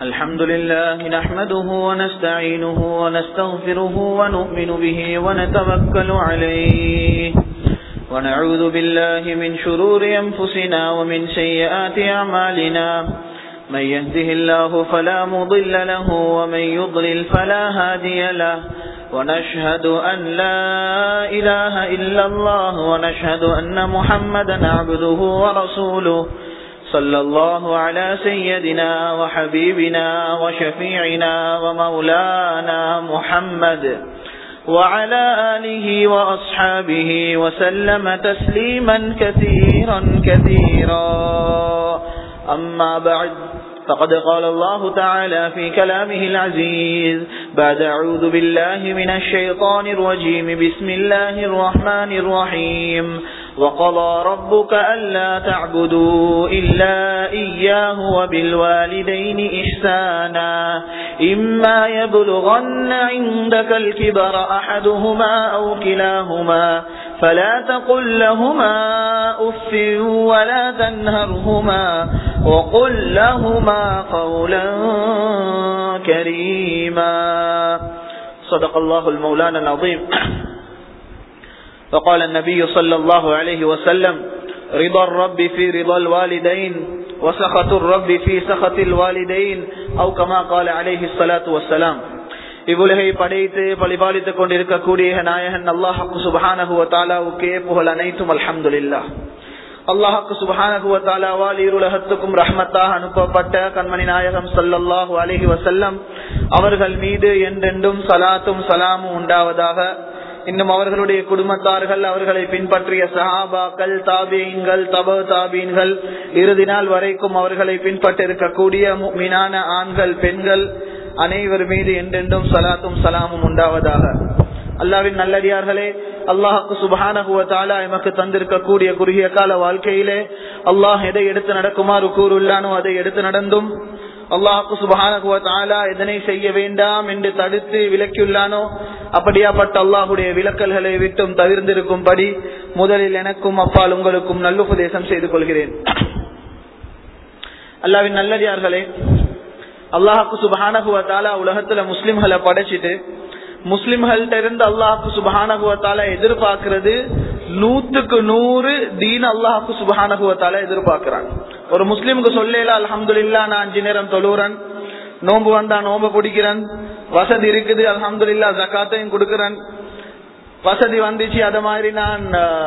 الحمد لله نحمده ونستعينه ونستغفره ونؤمن به ونتوكل عليه ونعوذ بالله من شرور أنفسنا ومن سيئات أعمالنا من يهده الله فلا مضل له ومن يضلل فلا هادي له ونشهد أن لا إله إلا الله ونشهد أن محمدا عبده ورسوله صلى الله على سيدنا وحبيبنا وشفيعنا ومولانا محمد وعلى آله وأصحابه وسلم تسليما كثيرا كثيرا أما بعد فقد قال الله تعالى في كلامه العزيز بعد أعوذ بالله من الشيطان الرجيم بسم الله الرحمن الرحيم وقضى ربك ألا تعبدوا إلا إياه وبالوالدين إحسانا إما يبلغن عندك الكبر أحدهما أو كلاهما فلا تقل لهما أف ولا تنهرهما وقل لهما قولا كريما صدق الله المولانا العظيم وقال النبي صلى الله عليه وسلم رضا الرب في رضا الوالدين وسخط الرب في سخط الوالدين أو كما قال عليه الصلاة والسلام இவ்வுலகை படைத்து பழிபாலித்துக் கொண்டிருக்கக்கூடிய நாயகன் அல்லாஹாக்கு சுபஹானகுவ தாலாவுக்கே புகழ் அனைத்தும் அல்ஹம்துல்லா அல்லாஹாக்கு சுபஹானகுவ தாலாவால் இருலகத்துக்கும் ரஹ்மத்தாக அனுப்பப்பட்ட கண்மணி நாயகம் சல்லல்லாஹு அலஹி வசல்லம் அவர்கள் மீது என்றென்றும் சலாத்தும் சலாமும் உண்டாவதாக இன்னும் அவர்களுடைய குடும்பத்தார்கள் அவர்களை பின்பற்றிய சஹாபாக்கள் தாபீன்கள் தப தாபீன்கள் இறுதி நாள் வரைக்கும் அவர்களை பின்பற்றிருக்கக்கூடிய மீனான ஆண்கள் பெண்கள் அனைவர் மீது என்றென்றும் சலாத்தும் சலாமும் உண்டாவதாக அல்லாவின் நல்லடியார்களே அல்லாஹுக்கு சுபஹானகுவத்தாலா எமக்கு தந்திருக்கக்கூடிய குறுகிய கால வாழ்க்கையிலே அல்லாஹ் எதை எடுத்து நடக்குமாறு கூறுள்ளானோ அதை எடுத்து நடந்தும் அல்லாஹுக்கு சுபஹானகுவத்தாலா எதனை செய்ய வேண்டாம் என்று தடுத்து விலக்கியுள்ளானோ அப்படியாப்பட்ட அல்லாஹுடைய விலக்கல்களை விட்டும் தவிர்ந்திருக்கும்படி முதலில் எனக்கும் அப்பால் உங்களுக்கும் நல்லுபதேசம் செய்து கொள்கிறேன் அல்லாவின் நல்லடியார்களே அல்லாஹாக்கு சுபஹானகுவத்தாலா உலகத்துல முஸ்லிம்களை படைச்சிட்டு முஸ்லிம்கள்ட்ட இருந்து அல்லாஹாக்கு சுபஹானகுவத்தால எதிர்பார்க்கறது நூத்துக்கு நூறு தீன் அல்லாஹாக்கு சுபஹானகுவத்தால எதிர்பார்க்கிறான் ஒரு முஸ்லிமுக்கு சொல்லல அலமதுல்லா நான் அஞ்சு நேரம் தொழுறன் நோம்பு வந்தா நோம்பு பிடிக்கிறேன் வசதி இருக்குது அலமதுல்லா ஜக்காத்தையும் கொடுக்கிறேன் வசதி வந்துச்சு அத மாதிரி நான்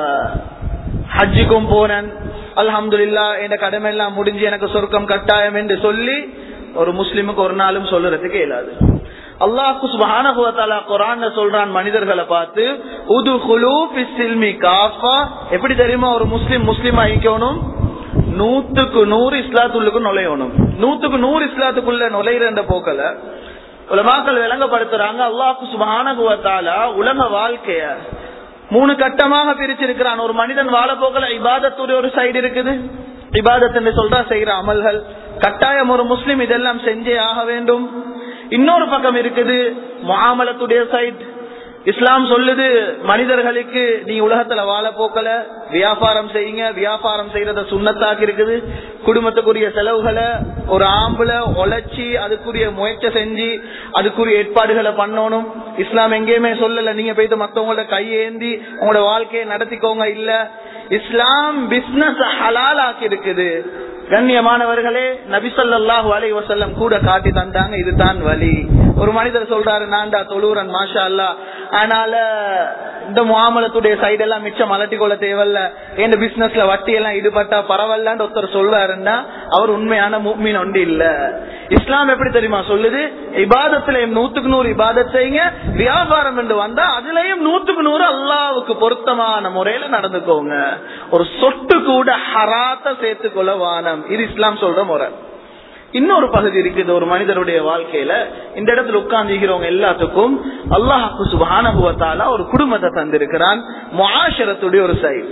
ஹஜ்ஜுக்கும் போனேன் அல்ஹம்துல்லா என் கடமை எல்லாம் முடிஞ்சு எனக்கு சொர்க்கம் கட்டாயம் என்று சொல்லி ஒரு முஸ்லிமுக்கு ஒரு நாளும் சொல்றதுக்கு இயலாது அல்லாஹு சுபஹானஹுவத்தாலா குரான் சொல்றான் மனிதர்களை பார்த்து உது குலூபி காஃபா எப்படி தெரியுமா ஒரு முஸ்லிம் முஸ்லிம் ஆகிக்கணும் நூத்துக்கு நூறு இஸ்லாத்துள்ளுக்கு நுழையணும் நூத்துக்கு நூறு இஸ்லாத்துக்குள்ள நுழையிற போக்கல உலமாக்கள் விளங்கப்படுத்துறாங்க அல்லாஹு சுபஹானஹுவத்தாலா உலக வாழ்க்கைய மூணு கட்டமாக பிரிச்சிருக்கிறான் ஒரு மனிதன் வாழ போக்கல இபாதத்துடைய ஒரு சைடு இருக்குது இபாதத் சொல்றா செய்யற அமல்கள் கட்டாயம் ஒரு முஸ்லிம் இதெல்லாம் செஞ்சே ஆக வேண்டும் இன்னொரு பக்கம் இருக்குது முகாமலத்துடைய சைட் இஸ்லாம் சொல்லுது மனிதர்களுக்கு நீ உலகத்துல வாழ போக்கல வியாபாரம் செய்யுங்க வியாபாரம் செய்யறத சுண்ணத்தாக்கு இருக்குது குடும்பத்துக்குரிய செலவுகளை ஒரு ஆம்புல உழைச்சி அதுக்குரிய முயற்சி செஞ்சு அதுக்குரிய ஏற்பாடுகளை பண்ணணும் இஸ்லாம் எங்கேயுமே சொல்லல நீங்க போயிட்டு மத்தவங்களோட கையேந்தி உங்களோட வாழ்க்கையை நடத்திக்கோங்க இல்ல இஸ்லாம் பிசினஸ் ஹலால் ஆக்கி இருக்குது கண்ணியமானவர்களே நபிசல்லாஹு அலை வசல்லம் கூட காட்டி தந்தாங்க இதுதான் வழி ஒரு மனிதர் சொல்றாரு நான்டா தொழுறன் மாஷா அல்லா அதனால இந்த முகாமலத்துடைய சைடு எல்லாம் மிச்சம் அலட்டி கொள்ள தேவையில்ல என் பிசினஸ்ல வட்டி எல்லாம் ஈடுபட்டா பரவாயில்லன்னு ஒருத்தர் சொல்றாருன்னா அவர் உண்மையான மூமின் ஒன்று இல்ல இஸ்லாம் எப்படி தெரியுமா சொல்லுது இபாதத்திலையும் நூத்துக்கு நூறு இபாதத் செய்யுங்க வியாபாரம் என்று வந்தா அதுலயும் நூத்துக்கு நூறு அல்லாவுக்கு பொருத்தமான முறையில நடந்துக்கோங்க ஒரு சொட்டு கூட ஹராத்த சேர்த்துக்கொள்ள வானம் இது இஸ்லாம் சொல்ற முறை இன்னொரு பகுதி இருக்குது ஒரு மனிதருடைய வாழ்க்கையில இந்த இடத்துல உட்கார்ந்துகிறவங்க எல்லாத்துக்கும் அல்லாஹாக்கு சுபானுவத்தால ஒரு குடும்பத்தை தந்திருக்கிறான் முஆஷரத்துடைய ஒரு சைட்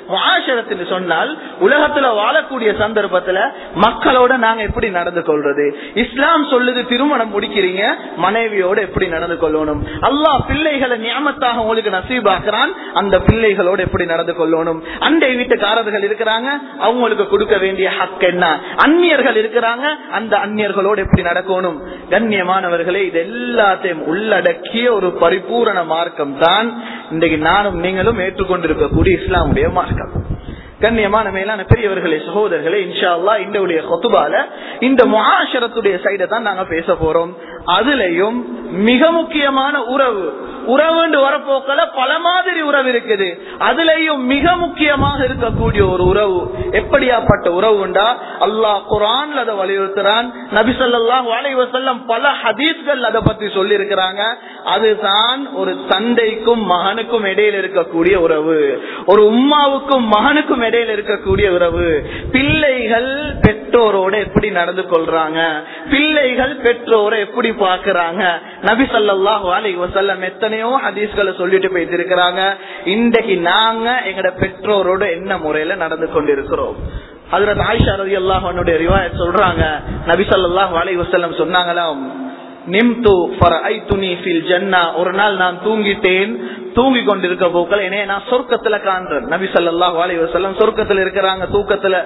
முஆஷரத் என்று சொன்னால் உலகத்துல வாழக்கூடிய சந்தர்ப்பத்துல மக்களோட நாங்க எப்படி நடந்து கொள்றது இஸ்லாம் சொல்லுது திருமணம் முடிக்கிறீங்க மனைவியோட எப்படி நடந்து கொள்ளணும் அல்லாஹ் பிள்ளைகளை நியமத்தாக உங்களுக்கு நசீபாக்குறான் அந்த பிள்ளைகளோட எப்படி நடந்து கொள்ளணும் அண்டை வீட்டுக்காரர்கள் இருக்கிறாங்க அவங்களுக்கு கொடுக்க வேண்டிய ஹக் என்ன அந்நியர்கள் இருக்கிறாங்க அந்த அந்நியர்களோடு எப்படி நடக்கணும் கண்ணியமானவர்களே இது எல்லாத்தையும் உள்ளடக்கிய ஒரு பரிபூரண மார்க்கம் தான் இன்றைக்கு நானும் நீங்களும் ஏற்றுக்கொண்டிருக்கக்கூடிய இஸ்லாமுடைய மார்க்கம் கண்ணியமான மேலான பெரியவர்களே சகோதரர்களே இன்ஷா அல்லா இந்த கொத்துபால இந்த முகாஷரத்துடைய சைடை தான் நாங்க பேச போறோம் அதுலயும் மிக முக்கியமான உறவு உறவுண்டு வரப்போக்கல பல மாதிரி உறவு இருக்குது அதுலயும் மிக முக்கியமாக இருக்கக்கூடிய ஒரு உறவு எப்படியாப்பட்ட உறவுண்டா அல்லாஹ் குரான்ல அதை வலியுறுத்துறான் நபி சொல்லாஹ் வசல்லம் பல ஹதீஸ்கள் அதை பத்தி சொல்லி இருக்கிறாங்க அதுதான் ஒரு தந்தைக்கும் மகனுக்கும் இடையில இருக்கக்கூடிய உறவு ஒரு உம்மாவுக்கும் மகனுக்கும் இடையில இருக்கக்கூடிய உறவு பிள்ளைகள் பெற்றோரோட எப்படி நடந்து கொள்றாங்க பிள்ளைகள் பெற்றோரை எப்படி பாக்குறாங்க நபி சொல்லாஹ் அலி வசல்லம் எத்தனையோ ஹதீஸ்களை சொல்லிட்டு போயிட்டு இருக்கிறாங்க இன்றைக்கு நாங்க எங்கட பெற்றோரோட என்ன முறையில நடந்து கொண்டிருக்கிறோம் அதுல ஆயிஷா ரவி அல்லாஹனுடைய ரிவாயத் சொல்றாங்க நபி சொல்லாஹ் அலி வசல்லம் சொன்னாங்களாம் நிம்து ஜன்னா ஒரு நாள் நான் தூங்கிட்டேன் தூங்கி கொண்டிருக்க போக்கள் என்னைய நான் சொர்க்கத்துல காண்றேன் நபி சல்லாஹ் அலி வசல்லம் சொர்க்கத்துல இருக்கிறாங்க தூக்கத்துல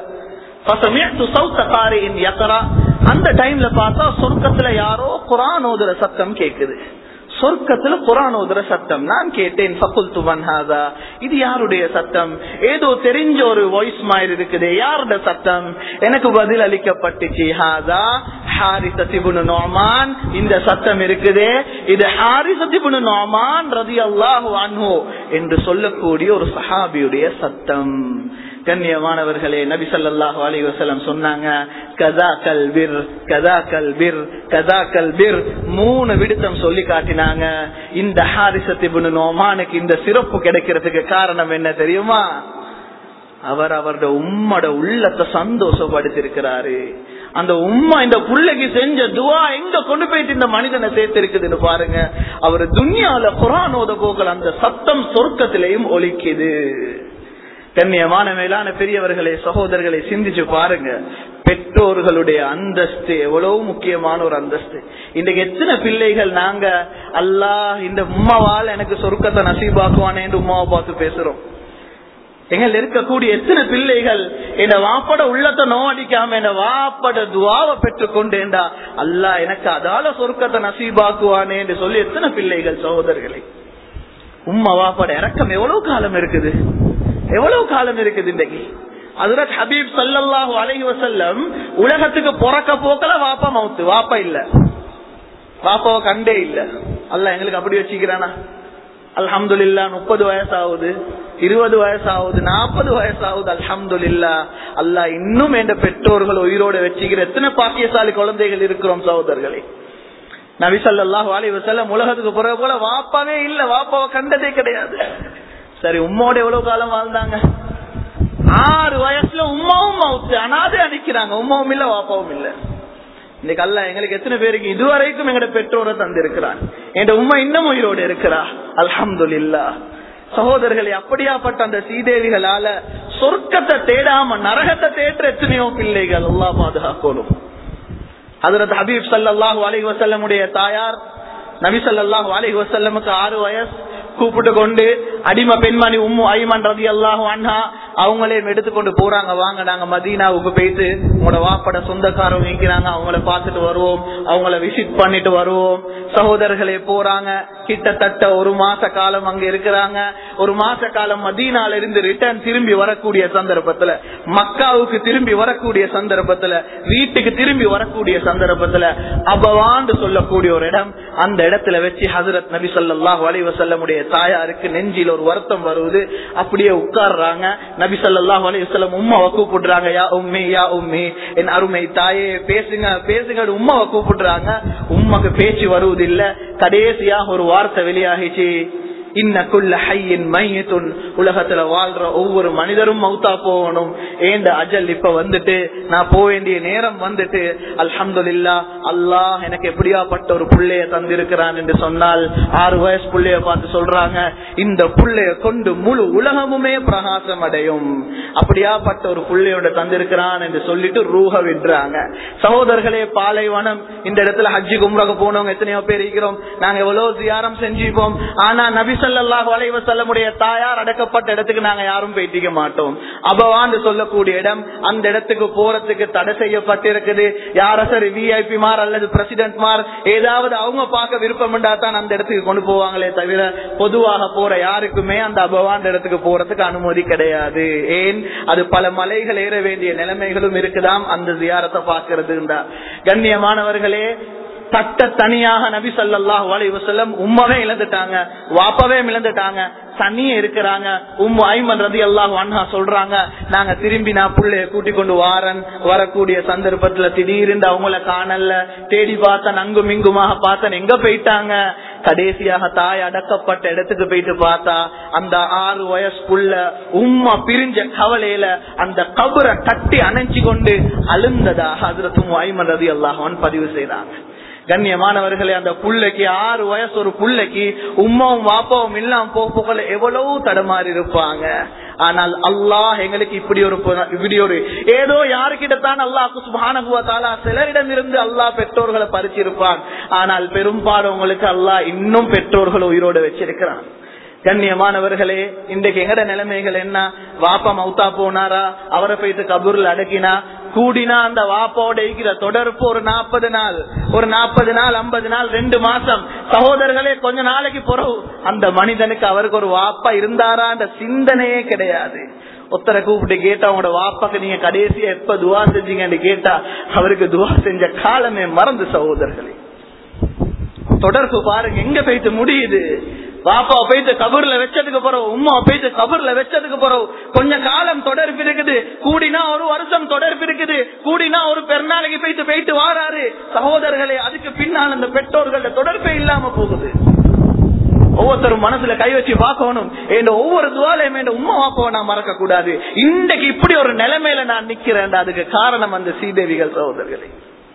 அந்த டைம்ல பார்த்தா சொர்க்கத்துல யாரோ குரான் ஓதுற சத்தம் கேக்குது சொர்க்கத்துல குரான் ஓதுற சத்தம் நான் கேட்டேன் ஃபகுல் துவன்ஹாதா இது யாருடைய சத்தம் ஏதோ தெரிஞ்ச ஒரு வாய்ஸ் மாதிரி இருக்குது யாருடைய சத்தம் எனக்கு பதில் அளிக்கப்பட்டுச்சு ஹாதா ஹாரிசத்திபுனு நோமான் இந்த சத்தம் இருக்குது இது ஹாரிசத்திபுனு நோமான் ரதி அல்லாஹு அன்ஹோ என்று சொல்லக்கூடிய ஒரு சஹாபியுடைய சத்தம் கண்ணியமானவர்களே நபி சல்லாஹு அலி வசலம் சொன்னாங்க கதா கல்பிர் கதா கல்பிர் கதா கல்பிர் மூணு விடுத்தம் சொல்லி காட்டினாங்க இந்த ஹாரிசத்திபுனு நோமானுக்கு இந்த சிறப்பு கிடைக்கிறதுக்கு காரணம் என்ன தெரியுமா அவர் அவரோட உம்மோட உள்ளத்தை சந்தோஷப்படுத்திருக்கிறாரு அந்த உம்மா இந்த புள்ளைக்கு செஞ்ச துவா எங்க கொண்டு போயிட்டு இந்த மனிதனை சேர்த்திருக்குதுன்னு பாருங்க அவர் துன்யால குரான் ஓத போகல அந்த சத்தம் சொர்க்கத்திலையும் ஒலிக்குது கண்ணியமான மேலான பெரியவர்களே சகோதரர்களை சிந்திச்சு பாருங்க பெற்றோர்களுடைய அந்தஸ்து எவ்வளவு முக்கியமான ஒரு அந்தஸ்து இன்றைக்கு எத்தனை பிள்ளைகள் நாங்க அல்லாஹ் இந்த உம்மாவால் எனக்கு சொருக்கத்தை நசீபாக்குவானேன்னு உமாவை பார்த்து பேசுறோம் எங்கள் இருக்கக்கூடிய எத்தனை பிள்ளைகள் என் வாப்பட உள்ளத்தை நோடிக்காம என் வாப்பட துவாவை பெற்றுக்கொண்டேண்டா அல்லா எனக்கு அதால சொருக்கத்தை நசீபாக்குவானே என்று சொல்லி எத்தனை பிள்ளைகள் சகோதரர்களை உம்மா வாப்பட இறக்கம் எவ்வளவு காலம் இருக்குது எவ்வளவு காலம் இருக்குது இன்றைக்கு அதுரத் ஹபீப் சல்லாஹூ அலஹி வசல்லம் உலகத்துக்கு பிறக்க போக்கல வாப்பா மவுத்து வாப்பா இல்ல வாப்பாவை கண்டே இல்ல அல்ல எங்களுக்கு அப்படி வச்சுக்கிறானா அல்ஹம்து இல்லா முப்பது வயசாகுது இருபது வயசாகுது நாற்பது வயசாகுது அல்ஹம்து இல்லா அல்லா இன்னும் என்ற பெற்றோர்கள் உயிரோட வச்சுக்கிற எத்தனை பாக்கியசாலி குழந்தைகள் இருக்கிறோம் சகோதரர்களே நபிசல்லாஹு அலி வசல்லம் உலகத்துக்கு பிறகு போல வாப்பாவே இல்ல வாப்பாவை கண்டதே கிடையாது சரி உம்மோட எவ்வளவு காலம் வாழ்ந்தாங்க ஆறு வயசுல உமாவும் மவுத்து அனாதே அடிக்கிறாங்க உமாவும் இல்ல வாப்பாவும் இல்ல இன்னைக்கு அல்ல எங்களுக்கு எத்தனை பேருக்கு இதுவரைக்கும் எங்கட பெற்றோரை தந்திருக்கிறான் என் உண்மை இன்னும் உயிரோடு இருக்கிறா அல்ஹம்து இல்லா சகோதரர்களே அப்படியாப்பட்ட அந்த சீதேவிகளால சொர்க்கத்தை தேடாம நரகத்தை தேற்ற எத்தனையோ பிள்ளைகள் அல்லா பாதுகாக்கணும் அதரது ஹபீப் சல்லாஹூ அலி வசல்லமுடைய தாயார் நபி சல்லாஹூ அலி வசல்லமுக்கு ஆறு வயசு கூப்பிட்டு கொண்டு அடிமை பெண்மணி உம்மு ஐமன் ரதி அல்லாஹு அண்ணா அவங்களே எடுத்துக்கொண்டு போறாங்க வாங்க நாங்க மதீனாவுக்கு போயிட்டு உங்களோட வாப்பட சொந்தக்காரங்க நிற்கிறாங்க அவங்கள பார்த்துட்டு வருவோம் அவங்கள விசிட் பண்ணிட்டு வருவோம் சகோதரர்களே போறாங்க கிட்டத்தட்ட ஒரு மாச காலம் அங்க இருக்கிறாங்க ஒரு மாச காலம் மதீனால இருந்து ரிட்டர்ன் திரும்பி வரக்கூடிய சந்தர்ப்பத்துல மக்காவுக்கு திரும்பி வரக்கூடிய சந்தர்ப்பத்துல வீட்டுக்கு திரும்பி வரக்கூடிய சந்தர்ப்பத்துல அபவாண்டு சொல்லக்கூடிய ஒரு இடம் அந்த இடத்துல வச்சு ஹசரத் நபி சொல்லாஹ் வலைவசல்லமுடைய தாயாருக்கு நெஞ்சில் ஒரு வருத்தம் வருவது அப்படியே உட்கார்றாங்க நபி சொல்லாஹ் அலைவசல்லம் உம்மாவை கூப்பிடுறாங்க யா உம்மி யா உம்மி என் அருமை தாயே பேசுங்க பேசுங்க உம்மாவை கூப்பிடுறாங்க உம்மாக்கு பேச்சு வருவதில்லை கடைசியாக ஒரு வார்த்தை வெளியாகிச்சு இன்னக்குள்ள ஹையின் மையத்துன் உலகத்துல வாழ்ற ஒவ்வொரு மனிதரும் மௌத்தா போகணும் ஏண்ட அஜல் இப்ப வந்துட்டு நான் போக வேண்டிய நேரம் வந்துட்டு அல்ஹம்துலில்லா அல்லாஹ் எனக்கு எப்படியாப்பட்ட ஒரு புள்ளைய தந்திருக்கிறான் என்று சொன்னால் ஆறு வயசு புள்ளைய பார்த்து சொல்றாங்க இந்த புள்ளைய கொண்டு முழு உலகமுமே பிரகாசம் அடையும் அப்படியாப்பட்ட ஒரு புள்ளையோட தந்திருக்கிறான் என்று சொல்லிட்டு ரூஹ விடுறாங்க சகோதரர்களே பாலைவனம் இந்த இடத்துல ஹஜ்ஜி கும்ரக போனவங்க எத்தனையோ பேர் இருக்கிறோம் நாங்க எவ்வளவு தியாரம் செஞ்சிருப்போம் ஆனா நபி ஸல்லல்லாஹு அலைஹி வஸல்லமுடைய தாயார் அடக்கப்பட்ட இடத்துக்கு நாங்க யாரும் போயிட்டிக்க மாட்டோம் அபவான்னு சொல்லக்கூடிய இடம் அந்த இடத்துக்கு போறதுக்கு தடை செய்யப்பட்டிருக்குது யார சரி விஐபி மார் அல்லது பிரசிடென்ட் மார் ஏதாவது அவங்க பார்க்க விருப்பம் தான் அந்த இடத்துக்கு கொண்டு போவாங்களே தவிர பொதுவாக போற யாருக்குமே அந்த அபவான் இடத்துக்கு போறதுக்கு அனுமதி கிடையாது ஏன் அது பல மலைகள் ஏற வேண்டிய நிலைமைகளும் இருக்குதாம் அந்த ஜியாரத்தை பாக்குறது கண்ணியமானவர்களே தட்ட தனியாக நபி சல்லாஹ் வலைவசல்லம் உம்மவே இழந்துட்டாங்க வாப்பவே இழந்துட்டாங்க தனியே இருக்கிறாங்க உம்மு ஐமன் ரதி அல்லாஹ் அண்ணா சொல்றாங்க நாங்க திரும்பி நான் புள்ளைய கூட்டி கொண்டு வாரன் வரக்கூடிய சந்தர்ப்பத்துல திடீர்னு அவங்கள காணல தேடி பார்த்தன் அங்கும் இங்குமாக பார்த்தன் எங்க போயிட்டாங்க கடைசியாக தாய் அடக்கப்பட்ட இடத்துக்கு போயிட்டு பார்த்தா அந்த ஆறு வயசுக்குள்ள உம்மா பிரிஞ்ச கவலையில அந்த கபரை கட்டி அணைச்சு கொண்டு அழுந்ததாக ஹசரத்தும் ஐமன் ரதி அல்லாஹான் பதிவு செய்தாங்க கண்ணியமானவர்களே அந்த புள்ளைக்கு ஆறு வயசு ஒரு புள்ளைக்கு உமாவும் வாப்பாவும் இல்லாம போகல எவ்வளவு தடமாறி இருப்பாங்க ஆனால் அல்லாஹ் எங்களுக்கு இப்படி ஒரு இப்படி ஒரு ஏதோ யாருக்கிட்ட தான் அல்லாஹ் சுபானுவத்தாலா சிலரிடம் இருந்து அல்லாஹ் பெற்றோர்களை பறிச்சிருப்பான் ஆனால் பெரும்பாலும் உங்களுக்கு அல்லாஹ் இன்னும் பெற்றோர்களை உயிரோடு வச்சிருக்கிறான் கண்ணியமானவர்களே இன்றைக்கு எங்கட நிலைமைகள் என்ன வாப்பா மௌத்தா போனாரா அவரை போயிட்டு கபூர்ல அடக்கினா கூடினா அந்த வாப்பாவோட இருக்கிற தொடர்பு ஒரு நாற்பது நாள் ஒரு நாற்பது நாள் ஐம்பது நாள் ரெண்டு மாசம் சகோதரர்களே கொஞ்ச நாளைக்கு பிறகு அந்த மனிதனுக்கு அவருக்கு ஒரு வாப்பா இருந்தாரான்ற சிந்தனையே கிடையாது ஒத்தரை கூப்பிட்டு கேட்டா உங்களோட வாப்பாக்கு நீங்க கடைசியா எப்ப துவா செஞ்சீங்கன்னு கேட்டா அவருக்கு துவா செஞ்ச காலமே மறந்து சகோதரர்களே தொடர்பு பாருங்க எங்க போயிட்டு முடியுது பாப்பா போயிட்டு கபூர்ல வச்சதுக்கு பிறகு உமா போயிட்டு கபூர்ல வச்சதுக்கு பிறகு கொஞ்ச காலம் தொடர்பு இருக்குது கூடினா ஒரு வருஷம் தொடர்பு இருக்குது கூடினா ஒரு பெருநாளைக்கு போயிட்டு போயிட்டு வாராரு சகோதரர்களே அதுக்கு பின்னால் அந்த பெற்றோர்கள தொடர்பே இல்லாம போகுது ஒவ்வொருத்தரும் மனசுல கை வச்சு பார்க்கணும் என் ஒவ்வொரு துவாலையும் என் உமா வாப்பாவை நான் மறக்க கூடாது இன்றைக்கு இப்படி ஒரு நிலைமையில நான் நிக்கிறேன் அதுக்கு காரணம் அந்த சீதேவிகள் சகோதரர்களே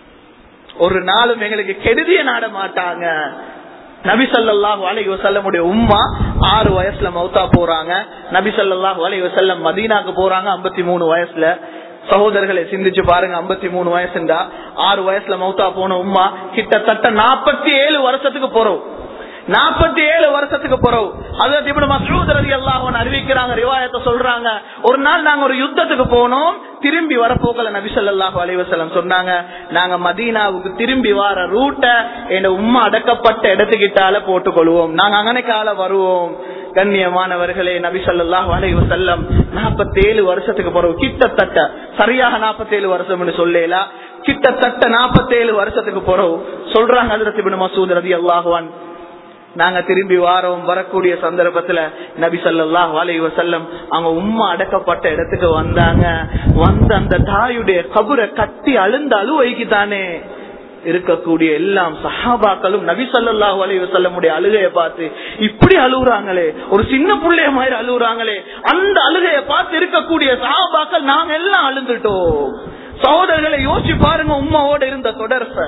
ஒரு நாளும் எங்களுக்கு கெடுதிய நாட மாட்டாங்க நபி சல்லாஹு அலைஹி வசல்லமுடைய உம்மா ஆறு வயசுல மௌத்தா போறாங்க நபி சல்லாஹு அலைஹி வசல்லம் மதீனாக்கு போறாங்க ஐம்பத்தி மூணு வயசுல சகோதரர்களை சிந்திச்சு பாருங்க ஐம்பத்தி மூணு வயசுண்டா ஆறு வயசுல மௌத்தா போன உம்மா கிட்டத்தட்ட நாற்பத்தி ஏழு வருஷத்துக்கு போறோம் நாற்பத்தி ஏழு வருஷத்துக்கு பிறகு அதற்கு இப்படி மசூத் ரதி அல்லாஹ் அறிவிக்கிறாங்க ரிவாயத்தை சொல்றாங்க ஒரு நாள் நாங்க ஒரு யுத்தத்துக்கு போனோம் திரும்பி வரப்போக்கல நபிசல்லாஹு அலைவசலம் சொன்னாங்க நாங்க மதீனாவுக்கு திரும்பி வர ரூட்டை என் உம்மா அடக்கப்பட்ட இடத்துக்கிட்டால போட்டுக்கொள்வோம் நாங்க அங்கனைக்கால வருவோம் கண்ணியமானவர்களே நபி சொல்லாஹு அலைஹி வசல்லம் நாற்பத்தி ஏழு வருஷத்துக்கு பிறகு கிட்டத்தட்ட சரியாக நாற்பத்தி ஏழு வருஷம் சொல்லல கிட்டத்தட்ட நாற்பத்தி ஏழு வருஷத்துக்கு பிறகு சொல்றாங்க அதிரத்தி மசூத் ரதி அல்லாஹுவான் நாங்க திரும்பி வாரோம் வரக்கூடிய சந்தர்ப்பத்துல நபி சல்லாஹ் அலை வசல்லம் அவங்க உம்மா அடக்கப்பட்ட இடத்துக்கு வந்தாங்க வந்து அந்த தாயுடைய கபுரை கட்டி அழுந்த அழுவைக்கு தானே இருக்கக்கூடிய எல்லாம் சஹாபாக்களும் நபி சல்லாஹூ அலி வசல்லமுடைய அழுகையை பார்த்து இப்படி அழுகுறாங்களே ஒரு சின்ன பிள்ளைய மாதிரி அழுகுறாங்களே அந்த அழுகையை பார்த்து இருக்கக்கூடிய சஹாபாக்கள் நாங்க எல்லாம் அழுந்துட்டோம் சகோதரர்களை யோசிச்சு பாருங்க உம்மாவோட இருந்த தொடர்ப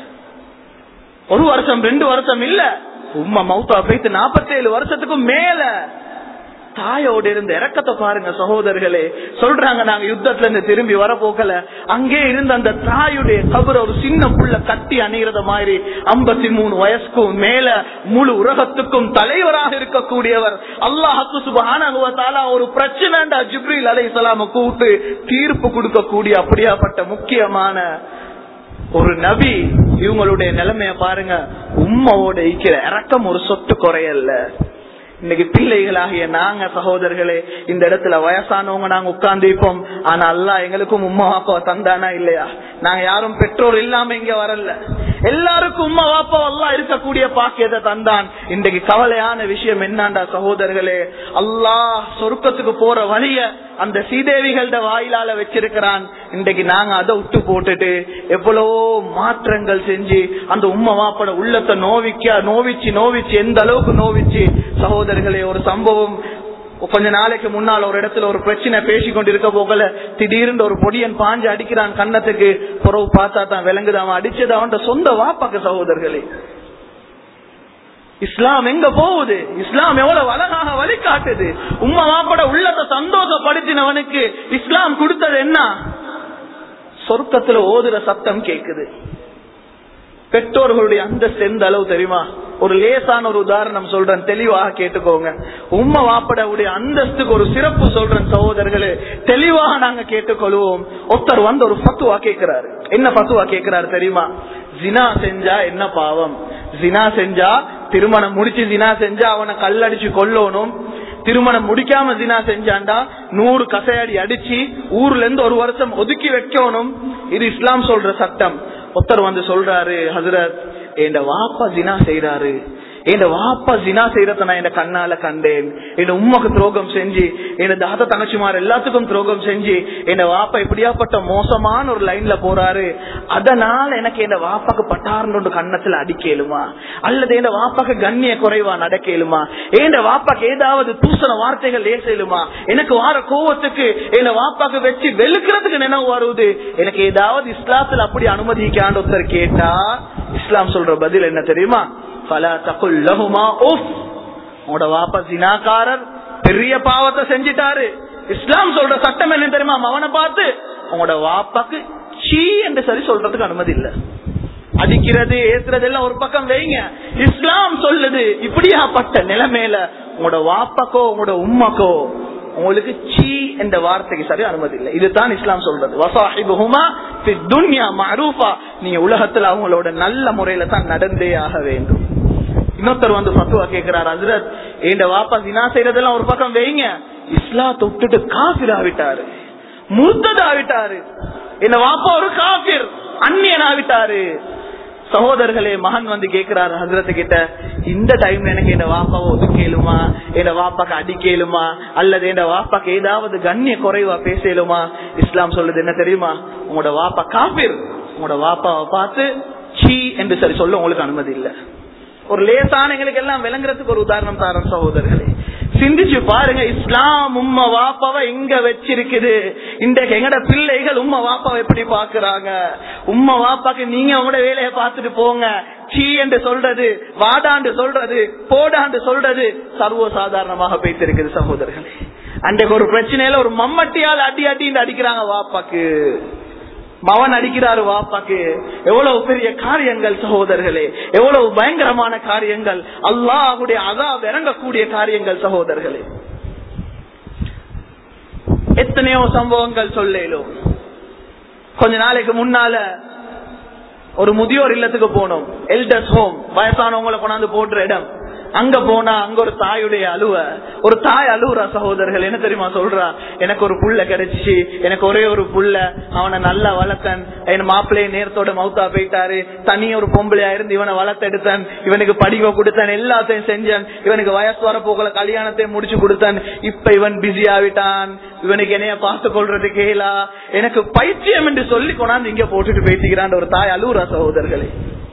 ஒரு வருஷம் ரெண்டு வருஷம் இல்ல உம்மா மௌத்தா போயிட்டு நாற்பத்தேழு வருஷத்துக்கும் மேல தாயோட இருந்த இறக்கத்தை பாருங்க சகோதரர்களே சொல்றாங்க நாங்க யுத்தத்துல இருந்து திரும்பி வர போக்கல அங்கே இருந்த அந்த தாயுடைய கபர் ஒரு சின்ன புள்ள கட்டி அணிகிறத மாதிரி ஐம்பத்தி மூணு வயசுக்கும் மேல முழு உலகத்துக்கும் தலைவராக இருக்கக்கூடியவர் அல்லாஹு சுபான ஒரு பிரச்சனைண்டா ஜிப்ரில் அலை சலாம கூப்பிட்டு தீர்ப்பு கொடுக்கக்கூடிய அப்படியாப்பட்ட முக்கியமான ஒரு நபி இவங்களுடைய நிலைமைய பாருங்க உம்மாவோட இருக்கிற இறக்கம் ஒரு சொத்து குறையல்ல இன்னைக்கு பிள்ளைகளாகிய நாங்க சகோதரர்களே இந்த இடத்துல வயசானவங்க நாங்க உட்கார்ந்து இருப்போம் ஆனா அல்லா எங்களுக்கும் உம்மா வாப்பா தந்தானா இல்லையா நாங்க யாரும் பெற்றோர் இல்லாம இங்க வரல எல்லாருக்கும் உம்மா வாப்பா எல்லாம் இருக்கக்கூடிய பாக்கியத்தை தந்தான் இன்றைக்கு கவலையான விஷயம் என்னண்டா சகோதரர்களே அல்லாஹ் சொருக்கத்துக்கு போற வழிய அந்த சீதேவிகளோட வாயிலால வச்சிருக்கிறான் இன்றைக்கு நாங்க அதை விட்டு போட்டுட்டு எவ்வளவோ மாற்றங்கள் செஞ்சு அந்த உம்மை வாப்பட உள்ளத்தை நோவிக்க நோவிச்சு நோவிச்சு எந்த அளவுக்கு நோவிச்சு சகோதரர்களே ஒரு சம்பவம் கொஞ்ச நாளைக்கு முன்னால் ஒரு இடத்துல ஒரு பிரச்சனை பேசி கொண்டிருக்க போகல திடீர்னு ஒரு பொடியன் பாஞ்சு அடிக்கிறான் கன்னத்துக்கு புறவு பார்த்தா தான் விளங்குது அவன் அடிச்சது அவன் சொந்த வாப்பாக்கு சகோதரர்களே இஸ்லாம் எங்க போகுது இஸ்லாம் எவ்வளவு அழகாக வழிகாட்டுது உம்மா வாப்பட உள்ளத்தை சந்தோஷப்படுத்தினவனுக்கு இஸ்லாம் கொடுத்தது என்ன சொர்க்கத்துல ஓதுற சத்தம் கேக்குது பெற்றோர்களுடைய அந்தஸ்து எந்த அளவு தெரியுமா ஒரு லேசான ஒரு உதாரணம் சொல்றேன் தெளிவாக கேட்டுக்கோங்க உம்மை வாப்படவுடைய அந்தஸ்துக்கு ஒரு சிறப்பு சொல்றேன் சகோதரர்களே தெளிவாக நாங்க கேட்டுக்கொள்வோம் ஒருத்தர் வந்து ஒரு பத்துவா கேட்கிறாரு என்ன பத்துவா கேட்கிறாரு தெரியுமா ஜினா செஞ்சா என்ன பாவம் ஜினா செஞ்சா திருமணம் முடிச்சு ஜினா செஞ்சா அவனை கல்லடிச்சு கொல்லணும் திருமணம் முடிக்காம ஜினா செஞ்சாண்டா நூறு கசையடி அடிச்சு ஊர்ல இருந்து ஒரு வருஷம் ஒதுக்கி வைக்கணும் இது இஸ்லாம் சொல்ற சட்டம் ஒருத்தர் வந்து சொல்றாரு ஹசரத் என் வாப்பா ஜினா செய்யறாரு என் வாப்பா ஜினா செய்யறத நான் என் கண்ணால கண்டேன் என் உம்மக்கு துரோகம் செஞ்சு என் தாத்த தங்கச்சிமார் எல்லாத்துக்கும் துரோகம் செஞ்சு என் வாப்பா இப்படியாப்பட்ட மோசமான ஒரு லைன்ல போறாரு அதனால எனக்கு என் வாப்பாக்கு பட்டார்னு கண்ணத்துல அடிக்கலுமா அல்லது என் வாப்பாக்கு கண்ணிய குறைவா நடக்கலுமா என் வாப்பாக்கு ஏதாவது தூசண வார்த்தைகள் ஏசலுமா எனக்கு வார கோவத்துக்கு என் வாப்பாக்கு வச்சு வெளுக்கிறதுக்கு நினைவு வருது எனக்கு ஏதாவது இஸ்லாத்துல அப்படி அனுமதிக்காண்டு ஒருத்தர் கேட்டா இஸ்லாம் சொல்ற பதில் என்ன தெரியுமா பல தகுல் லகுமா உஃப் உங்களோட வாப்பா ஜினாக்காரர் பெரிய பாவத்தை செஞ்சிட்டாரு இஸ்லாம் சொல்ற சட்டம் என்ன தெரியுமா அவனை பார்த்து உங்களோட வாப்பாக்கு சீ என்று சரி சொல்றதுக்கு அனுமதி இல்ல அடிக்கிறது ஏத்துறது எல்லாம் ஒரு பக்கம் வைங்க இஸ்லாம் சொல்லுது இப்படியாப்பட்ட நிலைமையில உங்களோட வாப்பாக்கோ உங்களோட உம்மக்கோ உங்களுக்கு சீ என்ற வார்த்தைக்கு சரி அனுமதி இல்லை இதுதான் இஸ்லாம் சொல்றது வசாஹிபுமா துன்யா மரூஃபா நீங்க உலகத்துல அவங்களோட நல்ல முறையில தான் நடந்தே ஆக வேண்டும் இன்னொருத்தர் வந்து பத்துவா கேட்கிறார் ஹசரத் என் வாப்பா தினா செய்யறதெல்லாம் ஒரு பக்கம் வைங்க இஸ்லாத்தை விட்டுட்டு காபிர் ஆவிட்டாரு முர்த்தத் ஆவிட்டாரு என்ன வாப்பா ஒரு காபிர் அந்நியன் ஆவிட்டாரு சகோதரர்களே மகன் வந்து கேக்குறாரு ஹசரத்து கிட்ட இந்த டைம்ல எனக்கு என்ன வாப்பாவை ஒதுக்கலுமா என்ன வாப்பாக்கு அடிக்கலுமா அல்லது என்ன வாப்பாக்கு ஏதாவது கண்ணிய குறைவா பேசலுமா இஸ்லாம் சொல்லுது என்ன தெரியுமா உங்களோட வாப்பா காபிர் உங்களோட வாப்பாவை பார்த்து சீ என்று சரி சொல்ல உங்களுக்கு அனுமதி இல்லை ஒரு லேசான எங்களுக்கு எல்லாம் விளங்குறதுக்கு ஒரு உதாரணம் தாரம் சகோதரர்களே சிந்திச்சு பாருங்க இஸ்லாம் உம்ம வாப்பாவை எங்க வச்சிருக்குது இன்றைக்கு எங்கட பிள்ளைகள் உம்ம வாப்பாவை எப்படி பாக்குறாங்க உம்ம வாப்பாக்கு நீங்க உங்களோட வேலையை பார்த்துட்டு போங்க சீ என்று சொல்றது வாடாண்டு சொல்றது போடாண்டு சொல்றது சர்வ சாதாரணமாக பேசிருக்குது சகோதரர்களே அன்றைக்கு ஒரு பிரச்சனையில ஒரு மம்மட்டியால் அடி அடின்னு அடிக்கிறாங்க வாப்பாக்கு மவன் அடிக்கிறாரு வாப்பாக்கு எவ்வளவு பெரிய காரியங்கள் சகோதரர்களே எவ்வளவு பயங்கரமான காரியங்கள் அல்லாஹுடைய அதா இறங்கக்கூடிய காரியங்கள் சகோதரர்களே எத்தனையோ சம்பவங்கள் சொல்லேலும் கொஞ்ச நாளைக்கு முன்னால ஒரு முதியோர் இல்லத்துக்கு போனோம் எல்டர்ஸ் ஹோம் வயசானவங்களை கொண்டாந்து போடுற இடம் அங்க போனா அங்க ஒரு தாயுடைய அழுவ ஒரு தாய் அழுவுறா சகோதரர்கள் என்ன தெரியுமா சொல்றா எனக்கு ஒரு புள்ள கிடைச்சிச்சு எனக்கு ஒரே ஒரு புள்ள அவனை நல்லா வளர்த்தன் என் மாப்பிள்ளைய நேரத்தோட மவுத்தா போயிட்டாரு தனி ஒரு பொம்பளையா இருந்து இவனை வளர்த்தெடுத்தன் இவனுக்கு படிவ கொடுத்தன் எல்லாத்தையும் செஞ்சன் இவனுக்கு வயசு வர போகல கல்யாணத்தையும் முடிச்சு கொடுத்தன் இப்ப இவன் பிஸி ஆவிட்டான் இவனுக்கு என்னைய பார்த்து கொள்றது கேளா எனக்கு பைத்தியம் என்று சொல்லி கொண்டாந்து இங்க போட்டுட்டு பேசிக்கிறான் ஒரு தாய் அழுவுறா சகோதரர்களே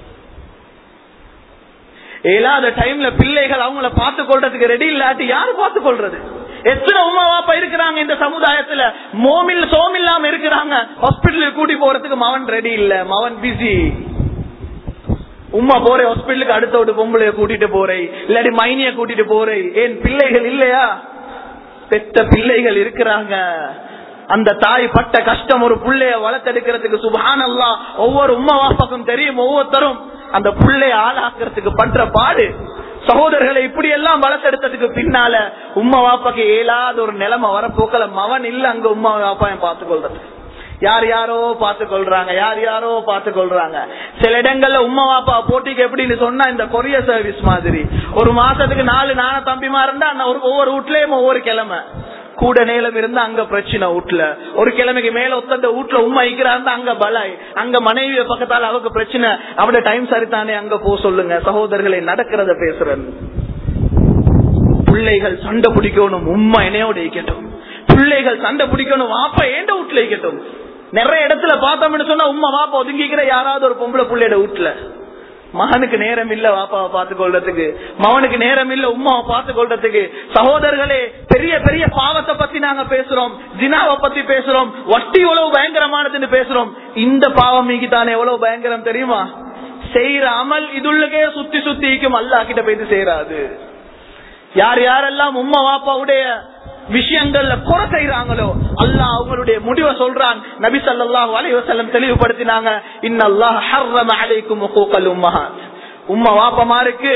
இயலாத டைம்ல பிள்ளைகள் அவங்கள பார்த்து கொள்றதுக்கு ரெடி இல்லாட்டி யாரு பார்த்து கொள்றது எத்தனை உமா வாப்பா இருக்கிறாங்க இந்த சமுதாயத்துல மோமில் சோமில்லாம இருக்கிறாங்க ஹாஸ்பிட்டலுக்கு கூட்டி போறதுக்கு மவன் ரெடி இல்ல மவன் பிஸி உமா போறேன் ஹாஸ்பிட்டலுக்கு அடுத்த விட்டு பொம்பளைய கூட்டிட்டு போறேன் இல்லாட்டி மைனிய கூட்டிட்டு போறேன் ஏன் பிள்ளைகள் இல்லையா பெத்த பிள்ளைகள் இருக்கிறாங்க அந்த தாய் பட்ட கஷ்டம் ஒரு புள்ளைய வளர்த்தெடுக்கிறதுக்கு சுபானல்லா ஒவ்வொரு உம்மா வாப்பாக்கும் தெரியும் ஒவ்வொருத்தரும் அந்த புள்ளைய ஆளாக்குறதுக்கு பண்ற பாடு சகோதரர்களை இப்படி எல்லாம் வளர்த்தெடுத்ததுக்கு பின்னால உம்மா வாப்பாக்கு ஏலாத ஒரு நிலைமை வரப்போக்கல மவன் இல்ல அங்க உம்மா வாப்பா பார்த்து கொள்றது யார் யாரோ பார்த்து கொள்றாங்க யார் யாரோ பார்த்து கொள்றாங்க சில இடங்கள்ல உம்மா வாப்பா போட்டிக்கு எப்படின்னு சொன்னா இந்த கொரிய சர்வீஸ் மாதிரி ஒரு மாசத்துக்கு நாலு நான தம்பிமா இருந்தா ஒவ்வொரு வீட்லயும் ஒவ்வொரு கிழமை கூட நேலம் இருந்தா அங்க பிரச்சனை வீட்டுல ஒரு கிழமைக்கு மேல ஒத்தந்த வீட்டுல உண்மை இருக்கிறாருந்தா அங்க பலாய் அங்க மனைவிய பக்கத்தால அவருக்கு பிரச்சனை அவட டைம் சரித்தானே அங்க போ சொல்லுங்க சகோதரர்களை நடக்கிறத பேசுறேன் பிள்ளைகள் சண்டை பிடிக்கணும் உண்மை என்னையோட இருக்கட்டும் பிள்ளைகள் சண்டை பிடிக்கணும் வாப்பா ஏண்ட வீட்டுல இருக்கட்டும் நிறைய இடத்துல பார்த்தோம்னு சொன்னா உம்மா வாப்பா ஒதுங்கிக்கிற யாராவது ஒரு பொம்பளை புள்ளையோட வீட்டுல மகனுக்கு நேரம் இல்ல வாப்பாவை பார்த்து கொள்றதுக்கு மகனுக்கு நேரம் இல்ல உமாவை பார்த்து கொள்றதுக்கு சகோதரர்களே பெரிய பெரிய பாவத்தை பத்தி நாங்க பேசுறோம் ஜினாவை பத்தி பேசுறோம் வட்டி எவ்வளவு பயங்கரமானதுன்னு பேசுறோம் இந்த பாவம் நீக்கு தானே எவ்வளவு பயங்கரம் தெரியுமா செய்யற அமல் இதுள்ளக்கே சுத்தி சுத்திக்கும் அல்லா கிட்ட போயிட்டு சேராது யார் யாரெல்லாம் உம்மா வாப்பாவுடைய விஷயங்கள்ல குறை செய்யறாங்களோ அல்லாஹ் அவங்களுடைய முடிவை சொல்றான் நபி ஸல்லல்லாஹு அலைஹி வஸல்லம் தெளிவுபடுத்தினாங்க இன்னல்லாஹ் ஹர்ரம அலைக்கும் ஹுகூகல் உம்மஹாத் உம்மா வாப்பமாருக்கு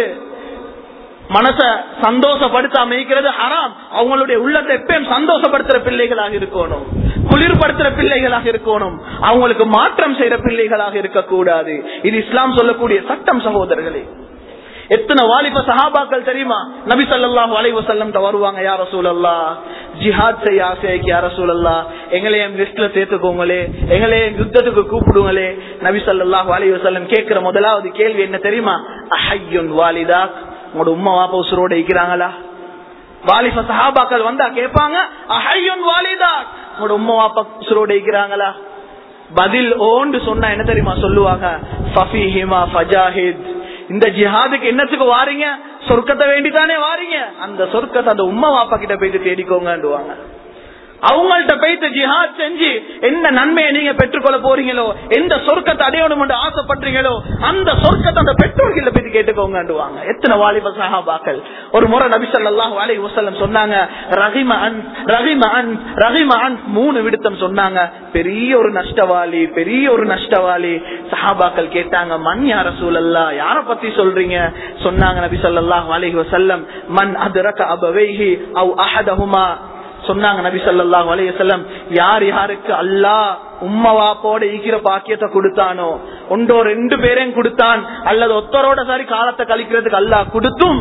மனச சந்தோஷப்படுத்த அமைக்கிறது ஹராம் அவங்களுடைய உள்ளத்தை எப்பயும் சந்தோஷப்படுத்துற பிள்ளைகளாக இருக்கணும் குளிர்படுத்துற பிள்ளைகளாக இருக்கணும் அவங்களுக்கு மாற்றம் செய்யற பிள்ளைகளாக இருக்கக்கூடாது இது இஸ்லாம் சொல்லக்கூடிய சட்டம் சகோதரர்களே எத்தனை வாலிப சஹாபாக்கள் தெரியுமா நபி ஸல்லல்லாஹு அலைஹி வஸல்லம் வருவாங்க யா ரசூலல்லாஹ் ஜிஹாத் செய்ய ஆசைக்கு யா ரசூலல்லாஹ் எங்களையும் லிஸ்ட்ல சேர்த்துக்கோங்களே எங்களையும் யுத்தத்துக்கு கூப்பிடுங்களே நபி ஸல்லல்லாஹு அலைஹி வஸல்லம் கேட்கிற முதலாவது கேள்வி என்ன தெரியுமா அஹய்யுன் வாலிதா உங்களோட உம்மா வாப்பா உசுரோட இருக்கிறாங்களா வாலிப சஹாபாக்கள் வந்தா கேட்பாங்க அஹய்யுன் வாலிதா உங்களோட உம்மா வாப்பா உசுரோட இருக்கிறாங்களா பதில் ஓண்டு சொன்னா என்ன தெரியுமா சொல்லுவாங்க ஃபஃபிஹிமா ஃபஜாஹித் இந்த ஜிஹாதுக்கு என்னத்துக்கு வாரீங்க சொர்க்கத்தை வேண்டித்தானே வாரீங்க அந்த சொர்க்கத்தை அந்த உம்மா வாப்பா கிட்ட போயிட்டு தேடிக்கோங்கன்னுவாங்க அவங்கள்ட்ட போயிட்டு ஜிஹாத் செஞ்சு என்ன நன்மையை நீங்க பெற்றுக்கொள்ள போறீங்களோ எந்த சொர்க்கத்தை அடையணும் என்று ஆசைப்படுறீங்களோ அந்த சொர்க்கத்தை அந்த பெற்றோர்கள போயிட்டு கேட்டுக்கோங்கன்னுவாங்க எத்தனை வாலிப சஹாபாக்கள் ஒரு முறை நபி ஸல்லல்லாஹு அலைஹி வஸல்லம் சொன்னாங்க ரஹிம அன் ரஹிம அன் ரஹிம அன் மூணு விடுத்தம் சொன்னாங்க பெரிய ஒரு நஷ்டவாளி பெரிய ஒரு நஷ்டவாளி சஹாபாக்கள் கேட்டாங்க மண் யார சூழல்லா யார பத்தி சொல்றீங்க சொன்னாங்க நபி ஸல்லல்லாஹு அலைஹி வஸல்லம் மன் அத்ரக அபவைஹி அவ் அஹதஹுமா சொன்னாங்க நபி ஸல்லல்லாஹு அலைஹி வஸல்லம் யார் யாருக்கு அல்லாஹ் உம்மா வாப்போட ஈக்கிற பாக்கியத்தை கொடுத்தானோ ஒன்றோ ரெண்டு பேரையும் கொடுத்தான் அல்லது ஒத்தரோட சரி காலத்தை கழிக்கிறதுக்கு அல்லாஹ் கொடுத்தும்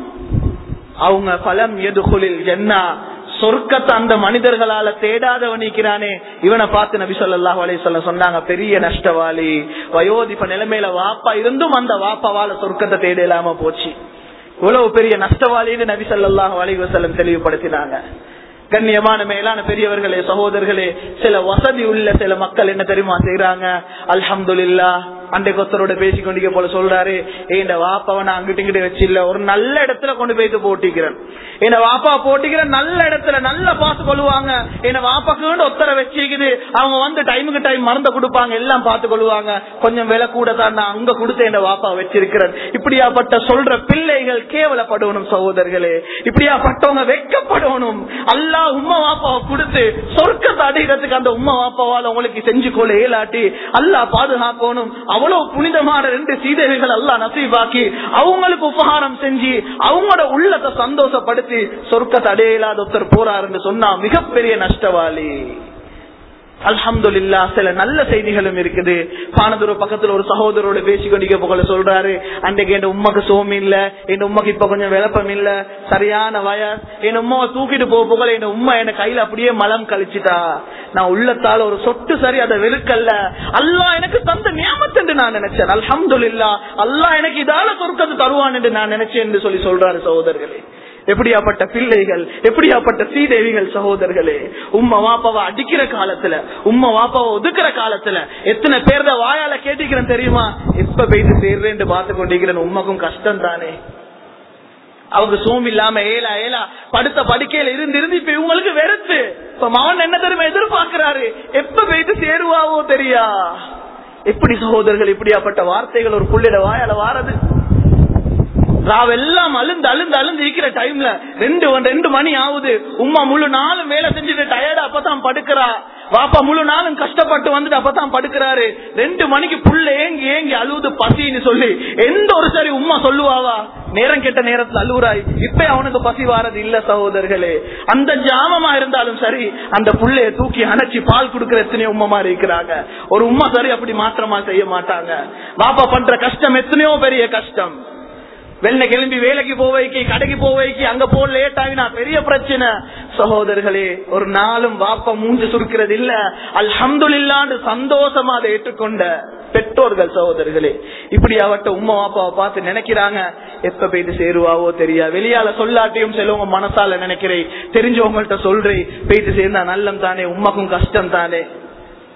அவங்க பலம் எதுகுலில் என்ன சொர்க்கத்தை அந்த மனிதர்களால தேடாதவன் நிக்கிறானே இவனை பார்த்து நபி ஸல்லல்லாஹு அலைஹி வஸல்லம் சொன்னாங்க பெரிய நஷ்டவாளி வயோதிப நிலைமையில வாப்பா இருந்தும் அந்த வாப்பாவால சொர்க்கத்தை தேட இல்லாம போச்சு இவ்வளவு பெரிய நஷ்டவாளின்னு நபி ஸல்லல்லாஹு அலைஹி வஸல்லம் தெளிவுபடுத்தினாங்க கண்ணியமான மேலான பெரியவர்களே சகோதரர்களே சில வசதி உள்ள சில மக்கள் என்ன தெரியுமா செய்யறாங்க அல்ஹம்துலில்லா அண்டை கொத்தரோட பேசி கொண்டிருக்க போல சொல்றாரு ஏன் வாப்பாவை நான் அங்கிட்டு இங்கிட்டு வச்சு இல்ல ஒரு நல்ல இடத்துல கொண்டு போயிட்டு போட்டிக்கிறேன் என்ன வாப்பா போட்டிக்கிறேன் நல்ல இடத்துல நல்ல பார்த்து கொள்ளுவாங்க என்ன வாப்பாக்கு ஒத்தரை வச்சுக்குது அவங்க வந்து டைமுக்கு டைம் மறந்து கொடுப்பாங்க எல்லாம் பார்த்து கொள்ளுவாங்க கொஞ்சம் விலை கூட தான் நான் அங்க கொடுத்து என்ன வாப்பா வச்சிருக்கிறேன் இப்படியாப்பட்ட சொல்ற பிள்ளைகள் கேவலப்படணும் சகோதரர்களே இப்படியாப்பட்டவங்க வெக்கப்படணும் அல்லா உம்மா வாப்பாவை கொடுத்து சொர்க்கத்தை அடைகிறதுக்கு அந்த உம்மா வாப்பாவால் உங்களுக்கு செஞ்சு கொள்ள இயலாட்டி அல்லா பாதுகாக்கணும் அவ்வளவு புனிதமான ரெண்டு சீதைகள் அல்லா நசீபாக்கி அவங்களுக்கு உபகாரம் செஞ்சு அவங்களோட உள்ளத்தை சந்தோஷப்படுத்தி சொர்க்கத்தை அடையலாத ஒருத்தர் போறாருன்னு சொன்னா மிகப்பெரிய நஷ்டவாளி அல்ஹம்துல்லா சில நல்ல செய்திகளும் இருக்குது பானதூர பக்கத்துல ஒரு சகோதரோட பேசி கொண்டிருக்க போகல சொல்றாரு அன்றைக்கு என் உமாக்கு சோமி இல்ல என் உமாக்கு இப்ப கொஞ்சம் விளப்பம் இல்ல சரியான வயசு என் உமாவை தூக்கிட்டு போக போகல என் உமா என் கையில அப்படியே மலம் கழிச்சிட்டா நான் உள்ளத்தால ஒரு சொட்டு சரி அதை வெறுக்கல்ல அல்லா எனக்கு தந்த நியமத்து என்று நான் நினைச்சேன் அல்ஹம்துல்லா அல்லா எனக்கு இதால சொர்க்கத்தை தருவான் என்று நான் நினைச்சேன் என்று சொல்லி சொல்றாரு சகோதரர்களே எப்படியாப்பட்ட பிள்ளைகள் எப்படியாப்பட்ட சீதேவிகள் சகோதரர்களே உம்மா வாப்பாவை அடிக்கிற காலத்துல உம்மா வாப்பாவை ஒதுக்குற காலத்துல எத்தனை பேர் வாயால கேட்டிக்கிறேன் தெரியுமா எப்ப போயிட்டு சேர்றேன் பார்த்து கொண்டிருக்கிறேன் உண்மைக்கும் கஷ்டம் தானே அவங்க சோம் இல்லாம ஏலா ஏலா படுத்த படுக்கையில இருந்து இருந்து இப்ப இவங்களுக்கு வெறுத்து இப்ப மகன் என்ன தெரியுமா எதிர்பார்க்கிறாரு எப்ப போயிட்டு சேருவாவோ தெரியா எப்படி சகோதரர்கள் இப்படியாப்பட்ட வார்த்தைகள் ஒரு புள்ளிட வாயால வாரது ராவெல்லாம் அழுந்து அழுந்து அழுந்து இருக்கிற டைம்ல ரெண்டு ரெண்டு மணி ஆகுது உமா முழு நாளும் வேலை செஞ்சுட்டு டயர்டா அப்பதான் படுக்கிறா பாப்பா முழு நாளும் கஷ்டப்பட்டு வந்துட்டு அப்பதான் படுக்கிறாரு ரெண்டு மணிக்கு புள்ள ஏங்கி ஏங்கி அழுவுது பசின்னு சொல்லி எந்த ஒரு சரி உமா சொல்லுவாவா நேரம் கெட்ட நேரத்துல அழுவுறாய் இப்ப அவனுக்கு பசி வாரது இல்ல சகோதரர்களே அந்த ஜாமமா இருந்தாலும் சரி அந்த புள்ளைய தூக்கி அணைச்சி பால் கொடுக்கிற எத்தனையோ உம்மமா இருக்கிறாங்க ஒரு உமா சரி அப்படி மாற்றமா செய்ய மாட்டாங்க பாப்பா பண்ற கஷ்டம் எத்தனையோ பெரிய கஷ்டம் வெள்ளை கிளம்பி வேலைக்கு போவைக்கு கடைக்கு போவைக்கு அங்க போ லேட் ஆகினா பெரிய பிரச்சனை சகோதரர்களே ஒரு நாளும் வாப்பா மூஞ்சு சுருக்கிறது இல்ல அல்ஹம்துல்லான்னு சந்தோஷமா அதை ஏற்றுக்கொண்ட பெற்றோர்கள் சகோதரர்களே இப்படி அவட்ட உம்மா வாப்பாவை பார்த்து நினைக்கிறாங்க எப்ப போயிட்டு சேருவாவோ தெரியா வெளியால சொல்லாட்டியும் சிலவங்க மனசால நினைக்கிறேன் தெரிஞ்சவங்கள்ட்ட சொல்றேன் போயிட்டு சேர்ந்தா நல்லம் தானே உம்மக்கும் கஷ்டம் தானே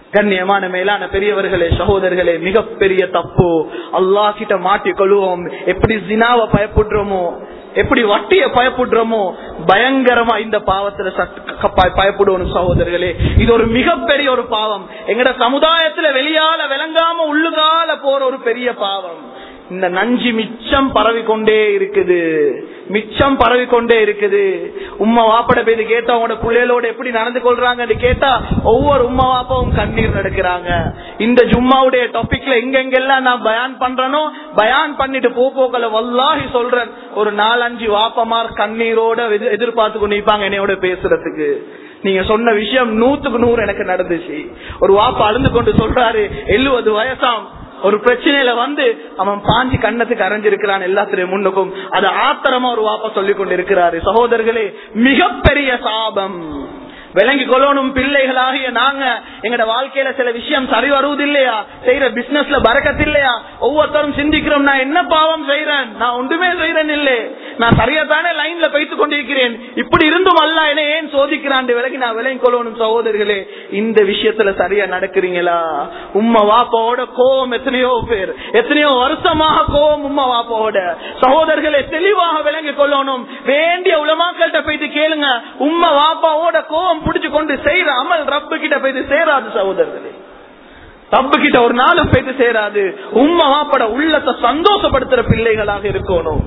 கண்ணியமான மேலான பெரியவர்களே சகோதரர்களே மிகப்பெரிய தப்பு அல்லா கிட்ட மாட்டிக் கொள்வோம் எப்படி ஜினாவை பயப்படுறோமோ எப்படி வட்டிய பயப்படுறோமோ பயங்கரமா இந்த பாவத்துல பயப்படுவோம் சகோதரர்களே இது ஒரு மிகப்பெரிய ஒரு பாவம் எங்கட சமுதாயத்துல வெளியால விளங்காம உள்ளுகால போற ஒரு பெரிய பாவம் இந்த நஞ்சு மிச்சம் பரவி கொண்டே இருக்குது மிச்சம் பரவி கொண்டே இருக்குது உம்மா வாப்பட பேரு கேட்டா உங்களோட பிள்ளைகளோட எப்படி நடந்து கொள்றாங்கன்னு கேட்டா ஒவ்வொரு உம்மா வாப்பாவும் கண்ணீர் நடக்கிறாங்க இந்த ஜும்மாவுடைய டாபிக்ல எங்கெங்கெல்லாம் நான் பயான் பண்றனோ பயான் பண்ணிட்டு போ போக்கல வல்லாஹி சொல்றேன் ஒரு நாலஞ்சு வாப்பமார் கண்ணீரோட எதிர்- எதிர்பார்த்து கொண்டு நிப்பாங்க என்னையோட பேசுறதுக்கு நீங்க சொன்ன விஷயம் நூத்துக்கு நூறு எனக்கு நடந்துச்சு ஒரு வாப்பா அழுந்து கொண்டு சொல்றாரு எழுபது வயசாம் ஒரு பிரச்சனையில வந்து அவன் பாஞ்சி கண்ணத்துக்கு அரைஞ்சிருக்கிறான் எல்லாத்திலையும் முன்னுக்கும் அது ஆத்திரமா ஒரு வாப்பா சொல்லிக் கொண்டு இருக்கிறாரு சகோதரர்களே மிகப்பெரிய சாபம் விளங்கி கொள்ளணும் பிள்ளைகளாகிய நாங்க எங்கட வாழ்க்கையில சில விஷயம் சரி வருவது இல்லையா செய்யற பிசினஸ்ல பறக்கத்து இல்லையா ஒவ்வொருத்தரும் சிந்திக்கிறோம் நான் என்ன பாவம் செய்யறேன் நான் ஒன்றுமே செய்யறேன் இல்லை நான் சரியா தானே லைன்ல வைத்துக் கொண்டிருக்கிறேன் இப்படி இருந்தும் அல்ல என்ன ஏன் சோதிக்கிறான் விலகி நான் விலகி கொள்ளணும் சகோதரர்களே இந்த விஷயத்துல சரியா நடக்கிறீங்களா உம்மா வாப்பாவோட கோவம் எத்தனையோ பேர் எத்தனையோ வருஷமாக கோவம் உம்மா வாப்பாவோட சகோதரர்களை தெளிவாக விளங்கி கொள்ளணும் வேண்டிய உலமாக்கள்கிட்ட போயிட்டு கேளுங்க உம்மா வாப்பாவோட கோவம் புடிச்சு கொண்டு செய்யற அமல் ரப்பு கிட்ட போயிட்டு சேராது சகோதரர்களே ரப்பு கிட்ட ஒரு நாளும் போயிட்டு சேராது உம்மா வாப்பட உள்ளத்தை சந்தோஷப்படுத்துற பிள்ளைகளாக இருக்கணும்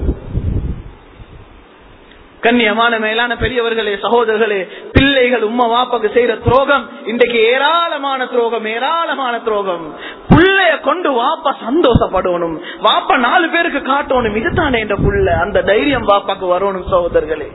கண்ணியமான மேலான பெரியவர்களே சகோதரர்களே பிள்ளைகள் உம்மா வாப்பாக்கு செய்யற துரோகம் இன்றைக்கு ஏராளமான துரோகம் ஏராளமான துரோகம் புள்ளைய கொண்டு வாப்பா சந்தோஷப்படணும் வாப்பா நாலு பேருக்கு காட்டணும் இதுதானே இந்த புள்ள அந்த தைரியம் வாப்பாக்கு வரணும் சகோதரர்களே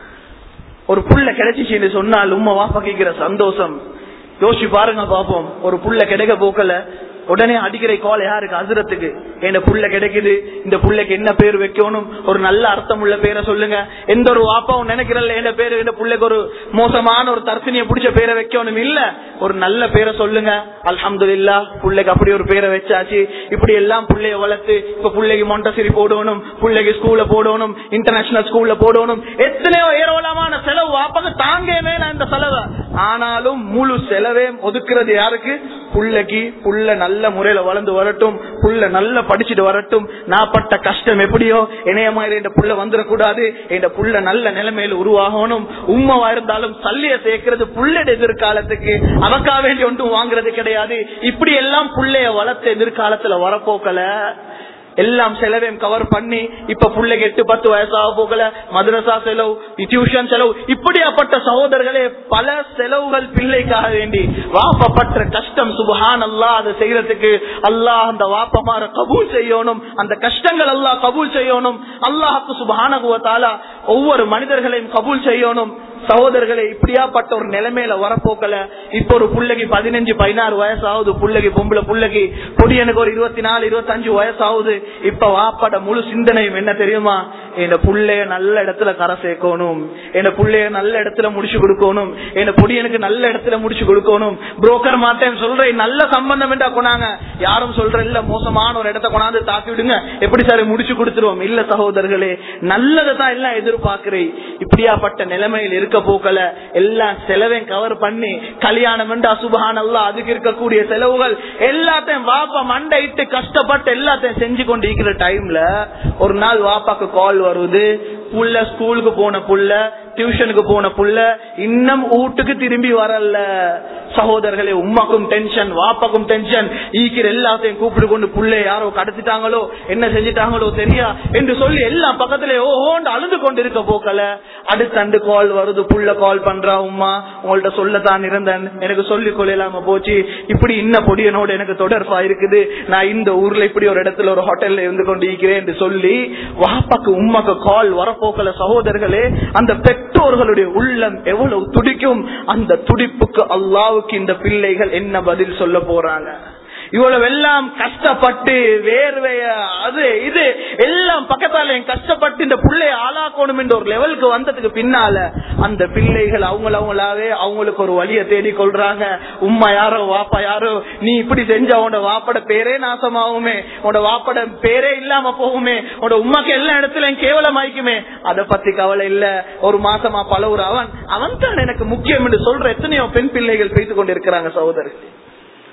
ஒரு புள்ள கிடைச்சிச்சுன்னு சொன்னால் உம்மா வாப்பா கேட்கிற சந்தோஷம் யோசிச்சு பாருங்க பாப்போம் ஒரு புள்ள கிடைக்க போக்கல உடனே அடிக்கிற கால் யாருக்கு அசுரத்துக்கு என்ன புள்ள கிடைக்குது இந்த புள்ளைக்கு என்ன பேர் வைக்கணும் ஒரு நல்ல அர்த்தம் உள்ள பேரை சொல்லுங்க எந்த ஒரு வாப்பாவும் நினைக்கிறல்ல என்ன பேரு இந்த புள்ளைக்கு ஒரு மோசமான ஒரு தர்சனிய பிடிச்ச பேரை வைக்கணும் இல்ல ஒரு நல்ல பேரை சொல்லுங்க அல்ஹம்துலில்லா புள்ளைக்கு அப்படி ஒரு பேரை வச்சாச்சு இப்படி எல்லாம் புள்ளைய வளர்த்து இப்ப புள்ளைக்கு மொண்டசிரி போடணும் புள்ளைக்கு ஸ்கூல்ல போடணும் இன்டர்நேஷனல் ஸ்கூல்ல போடணும் எத்தனையோ ஏராளமான செலவு வாப்பாக்கு தாங்கே மேல இந்த செலவு ஆனாலும் முழு செலவே ஒதுக்குறது யாருக்கு புள்ளைக்கு புள்ள நல்ல முறையில வளர்ந்து வரட்டும் புள்ள நல்லா படிச்சுட்டு வரட்டும் நான் பட்ட கஷ்டம் எப்படியோ இணைய மாதிரி இந்த புள்ள வந்துடக்கூடாது இந்த புள்ள நல்ல நிலைமையில உருவாகணும் உண்மைவா இருந்தாலும் சல்லிய சேர்க்கிறது புள்ளட எதிர்காலத்துக்கு அவக்கா வேண்டி ஒன்றும் வாங்குறது கிடையாது இப்படி எல்லாம் புள்ளைய வளர்த்த எதிர்காலத்துல வரப்போக்கல எல்லாம் செலவையும் கவர் பண்ணி இப்ப பிள்ளைக்கு எட்டு பத்து வயசாக போகல மதரசா செலவு டியூஷன் செலவு இப்படியாப்பட்ட சகோதரர்களே பல செலவுகள் பிள்ளைக்காக வேண்டி வாப்பப்பட்ட கஷ்டம் சுபஹான் அல்லாஹ் அதை செய்யறதுக்கு அல்லாஹ் அந்த வாப்பமார கபூல் செய்யணும் அந்த கஷ்டங்கள் அல்லாஹ் கபூல் செய்யணும் அல்லாஹுக்கு சுபஹானகுவத்தாலா ஒவ்வொரு மனிதர்களையும் கபூல் செய்யணும் சகோதரர்களே இப்படியாப்பட்ட ஒரு நிலைமையில வரப்போக்கல இப்ப ஒரு புள்ளைக்கு பதினஞ்சு பதினாறு வயசாகுது புள்ளைக்கு பொம்பளை புள்ளைக்கு பொடியனுக்கு ஒரு இருபத்தி நாலு இருபத்தஞ்சு வயசாகுது இப்ப வாப்பட முழு சிந்தனையும் என்ன தெரியுமா என் புள்ளைய நல்ல இடத்துல கரை சேர்க்கணும் என் புள்ளைய நல்ல இடத்துல முடிச்சு கொடுக்கணும் என் பொடியனுக்கு நல்ல இடத்துல முடிச்சு கொடுக்கணும் புரோக்கர் மாட்டேன் சொல்றேன் நல்ல சம்பந்தம் என்றா கொண்டாங்க யாரும் சொல்ற இல்ல மோசமான ஒரு இடத்த கொண்டாந்து தாக்கி விடுங்க எப்படி சார் முடிச்சு கொடுத்துருவோம் இல்ல சகோதரர்களே நல்லதை தான் எல்லாம் எதிர்பார்க்கிறேன் இப்படியாப்பட்ட நிலைமையில் இருக்க போக்கல எல்லாம் செலவையும் கவர் பண்ணி கல்யாணம் என்றா சுபஹான் அல்லா அதுக்கு இருக்கக்கூடிய செலவுகள் எல்லாத்தையும் வாப்பா மண்டை இட்டு கஷ்டப்பட்டு எல்லாத்தையும் செஞ்சு கொண்டு இருக்கிற டைம்ல ஒரு நாள் வாப்பாக்கு கால் வருது புள்ள ஸ்கூலுக்கு போன புள்ள டியூஷனுக்கு போன புள்ள இன்னும் வீட்டுக்கு திரும்பி வரல சகோதரர்களே உமாக்கும் டென்ஷன் வாப்பாக்கும் டென்ஷன் ஈக்கிற எல்லாத்தையும் கூப்பிட்டு கொண்டு புள்ளை யாரோ கடத்திட்டாங்களோ என்ன செஞ்சிட்டாங்களோ தெரியா என்று சொல்லி எல்லா பக்கத்துல ஓஹோண்டு அழுது கொண்டு இருக்க போக்கல அடுத்த அண்டு கால் வருது புள்ள கால் பண்றா உமா உங்கள்ட்ட சொல்லத்தான் இருந்தேன் எனக்கு சொல்லி கொள்ளலாம போச்சு இப்படி இன்ன பொடியனோட எனக்கு தொடர்பா இருக்குது நான் இந்த ஊர்ல இப்படி ஒரு இடத்துல ஒரு ஹோட்டல்ல இருந்து கொண்டு இருக்கிறேன் என்று சொல்லி வாப்பாக்கு உமாக்கு கால் வரப்போக்கல சகோதரர்களே அந்த பெற்றோர்களுடைய உள்ளம் எவ்வளவு துடிக்கும் அந்த துடிப்புக்கு அல்லாவுக்கு இந்த பிள்ளைகள் என்ன பதில் சொல்ல போறாங்க இவ்வளவு எல்லாம் கஷ்டப்பட்டு வேர்வைய அது இது எல்லாம் பக்கத்தால கஷ்டப்பட்டு இந்த பிள்ளைய ஆளாக்கணும் என்ற ஒரு லெவலுக்கு வந்ததுக்கு பின்னால அந்த பிள்ளைகள் அவங்கள அவங்களாவே அவங்களுக்கு ஒரு வழிய தேடி கொள்றாங்க உம்மா யாரோ வாப்பா யாரோ நீ இப்படி செஞ்ச உன்னோட வாப்பட பேரே நாசமாகுமே உன்னோட வாப்பட பேரே இல்லாம போகுமே உன்னோட உமாக்கு எல்லா இடத்துலயும் கேவலமாய்க்குமே அதை பத்தி கவலை இல்ல ஒரு மாசமா பலவுற அவன் அவன் தான் எனக்கு முக்கியம் என்று சொல்ற எத்தனையோ பெண் பிள்ளைகள் பேசிக் கொண்டிருக்கிறாங்க சகோதரர்கள்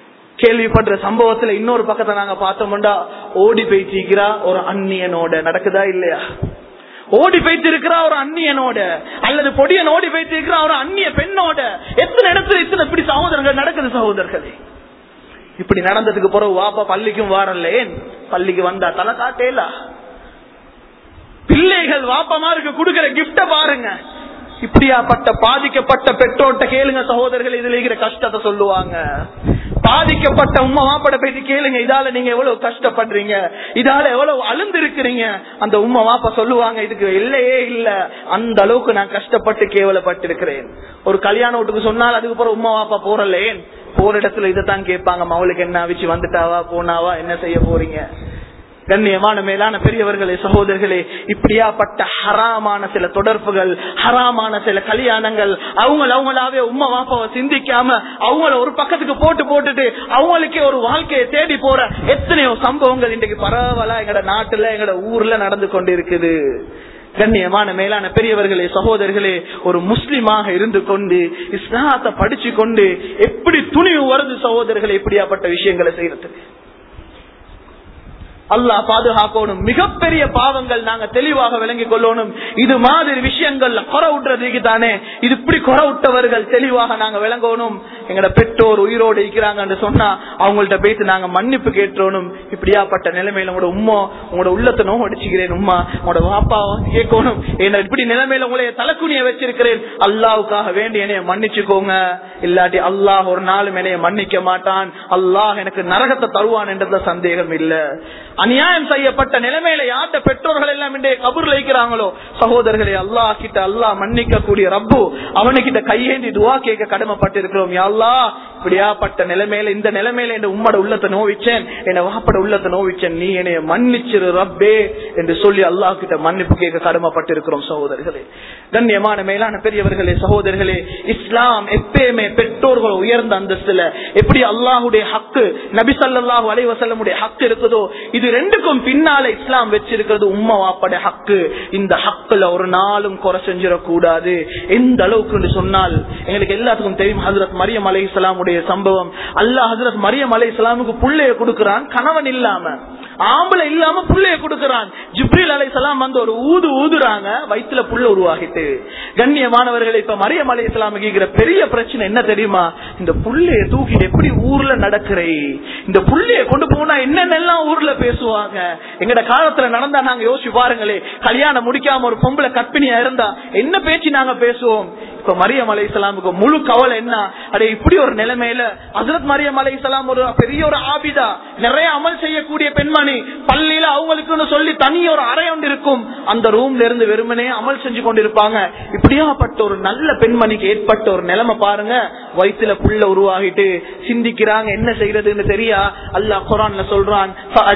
கேள்விப்படுற சம்பவத்துல இன்னொரு பக்கத்தை நாங்க பார்த்தோம்டா ஓடி போயிட்டு ஒரு அந்நியனோட நடக்குதா இல்லையா ஓடி போயிட்டு இருக்கிறா ஒரு அந்நியனோட அல்லது பொடியன் ஓடி போயிட்டு இருக்கிறா ஒரு அந்நிய பெண்ணோட எத்தனை இடத்துல இத்தனை இப்படி சகோதரர்கள் நடக்குது சகோதரர்களே இப்படி நடந்ததுக்கு பிறகு வாப்பா பள்ளிக்கும் வாரல்லேன் பள்ளிக்கு வந்தா தலை காட்டேலா பிள்ளைகள் வாப்பமாருக்கு கொடுக்கிற கிஃப்ட பாருங்க இப்படியாப்பட்ட பாதிக்கப்பட்ட பெற்றோர்கிட்ட கேளுங்க சகோதரர்கள் இதுல இருக்கிற கஷ்டத்தை சொல்லுவாங்க பாதிக்கப்பட்ட உமா வாப்பட போயிட்டு கேளுங்க இதால நீங்க எவ்வளவு கஷ்டப்படுறீங்க இதால எவ்வளவு அழுந்து இருக்கிறீங்க அந்த உமா வாப்பா சொல்லுவாங்க இதுக்கு இல்லையே இல்ல அந்த அளவுக்கு நான் கஷ்டப்பட்டு கேவலப்பட்டு இருக்கிறேன் ஒரு கல்யாண வீட்டுக்கு சொன்னால் அதுக்கு அப்புறம் உமா வாப்பா போறலேன் போற இடத்துல இதைத்தான் கேட்பாங்க மவளுக்கு என்ன ஆவிச்சு வந்துட்டாவா போனாவா என்ன செய்ய போறீங்க கண்ணியமான மேலான பெரியவர்களே சகோதரர்களே இப்படியாப்பட்ட ஹராமான சில தொடர்புகள் ஹராமான சில கல்யாணங்கள் அவங்க அவங்களாவே உம்மா வாப்பாவை சிந்திக்காம அவங்கள ஒரு பக்கத்துக்கு போட்டு போட்டுட்டு அவங்களுக்கே ஒரு வாழ்க்கையை தேடி போற எத்தனையோ சம்பவங்கள் இன்றைக்கு பரவலா எங்கட நாட்டுல எங்கட ஊர்ல நடந்து கொண்டிருக்குது கண்ணியமான மேலான பெரியவர்களே சகோதரர்களே ஒரு முஸ்லிமாக இருந்து கொண்டு இஸ்லாத்தை படிச்சு கொண்டு எப்படி துணிவு வருது சகோதரர்கள் எப்படியாப்பட்ட விஷயங்களை செய்யறதுக்கு அல்லாஹ் பாதுகாக்கணும் மிகப்பெரிய பாவங்கள் நாங்க தெளிவாக விளங்கிக் கொள்ளணும் இது மாதிரி விஷயங்கள் குறை விட்டுறதுக்கு தானே இது இப்படி குறை விட்டவர்கள் தெளிவாக நாங்க விளங்கணும் எங்கட பெற்றோர் உயிரோடு இருக்கிறாங்கன்னு சொன்னா அவங்கள்ட்ட போயிட்டு நாங்க மன்னிப்பு கேட்டோனும் இப்படியாப்பட்ட நிலைமையில உங்களோட உம்மா உங்களோட உள்ளத்தை நோவு அடிச்சுக்கிறேன் உம்மா உங்களோட வாப்பா கேட்கணும் என்ன இப்படி நிலைமையில உங்களை தலைக்குனிய வச்சிருக்கிறேன் அல்லாவுக்காக வேண்டி என்னைய மன்னிச்சுக்கோங்க இல்லாட்டி அல்லாஹ் ஒரு நாளும் என்னைய மன்னிக்க மாட்டான் அல்லாஹ் எனக்கு நரகத்தை தருவான் என்றதுல சந்தேகம் இல்ல அநியாயம் செய்யப்பட்ட நிலைமையில யார்கிட்ட பெற்றோர்கள் எல்லாம் இன்றைய கபூர்ல இருக்கிறாங்களோ சகோதரர்களே அல்லாஹ் கிட்ட அல்லாஹ் மன்னிக்க கூடிய ரப்பு அவனுக்கிட்ட கையேந்தி துவா கேட்க கடமைப்பட்டிருக்கிறோம் அல்லா இப்படியாப்பட்ட நிலைமையில இந்த நிலைமையில என் உம்மட உள்ளத்தை நோவிச்சேன் என் வாப்பட உள்ளத்தை நோவிச்சேன் நீ என்னைய மன்னிச்சிரு ரப்பே என்று சொல்லி அல்லாஹ் கிட்ட மன்னிப்பு கேட்க கடமைப்பட்டிருக்கிறோம் சகோதரர்களே கண்ணியமான மேலான பெரியவர்களே சகோதரர்களே இஸ்லாம் எப்பயுமே பெற்றோர்கள் உயர்ந்த அந்தஸ்துல எப்படி அல்லாஹுடைய ஹக்கு நபி சல்லாஹூ அலைவசல்லமுடைய ஹக்கு இருக்குதோ இது ரெண்டுக்கும் பின்னால இஸ்லாம் வச்சிருக்கிறது உம்மா வாப்பட ஹக்கு இந்த ஹக்குல ஒரு நாளும் குறை செஞ்சிடக்கூடாது எந்த அளவுக்கு சொன்னால் எங்களுக்கு எல்லாத்துக்கும் தெரியும் ஹசரத் மரியம் அலை இஸ்லாமுடைய சம்பவம் அல்லாஹ் ஹசரத் மரியம் அலை இஸ்லாமுக்கு புள்ளைய கொடுக்கிறான் கணவன் இல்லாம ஆம்பளை இல்லாம புள்ளைய கொடுக்கிறான் ஜிப்ரில் அலை சலாம் வந்து ஒரு ஊது ஊதுறாங்க வயிற்றுல புள்ள உருவாகிட்டு கண்ணியமானவர்கள் இப்ப மரியம் அலை இஸ்லாமுக்கு இருக்கிற பெரிய பிரச்சனை என்ன தெரியுமா இந்த புள்ளைய தூக்கிட்டு எப்படி ஊர்ல நடக்கிறே இந்த புள்ளைய கொண்டு போனா என்னென்னலாம் ஊர்ல பேசுவாங்க எங்கட காலத்துல நடந்தா நாங்க யோசிச்சு பாருங்களே கல்யாணம் முடிக்காம ஒரு பொம்பளை கற்பிணியா இருந்தா என்ன பேச்சு நாங்க பேசுவோம் இப்ப மரியம் அலை இஸ்லாமுக்கு முழு கவலை என்ன அடே இப்படி ஒரு நிலைமையில ஹசரத் மரியம் அலை இஸ்லாம் ஒரு பெரிய ஒரு ஆபிதா நிறைய அமல் செய்யக்கூடிய பெண்மணி பள்ளியில அவங்களுக்குன்னு சொல்லி தனி ஒரு அறை ஒன்று இருக்கும் அந்த ரூம்ல இருந்து வெறுமனே அமல் செஞ்சு கொண்டிருப்பாங்க இப்படியாப்பட்ட ஒரு நல்ல பெண்மணிக்கு ஏற்பட்ட ஒரு நிலைமை பாருங்க வயிற்றுல புள்ள உருவாகிட்டு சிந்திக்கிறாங்க என்ன செய்யறதுன்னு தெரியா அல்லாஹ் குரான்ல சொல்றான்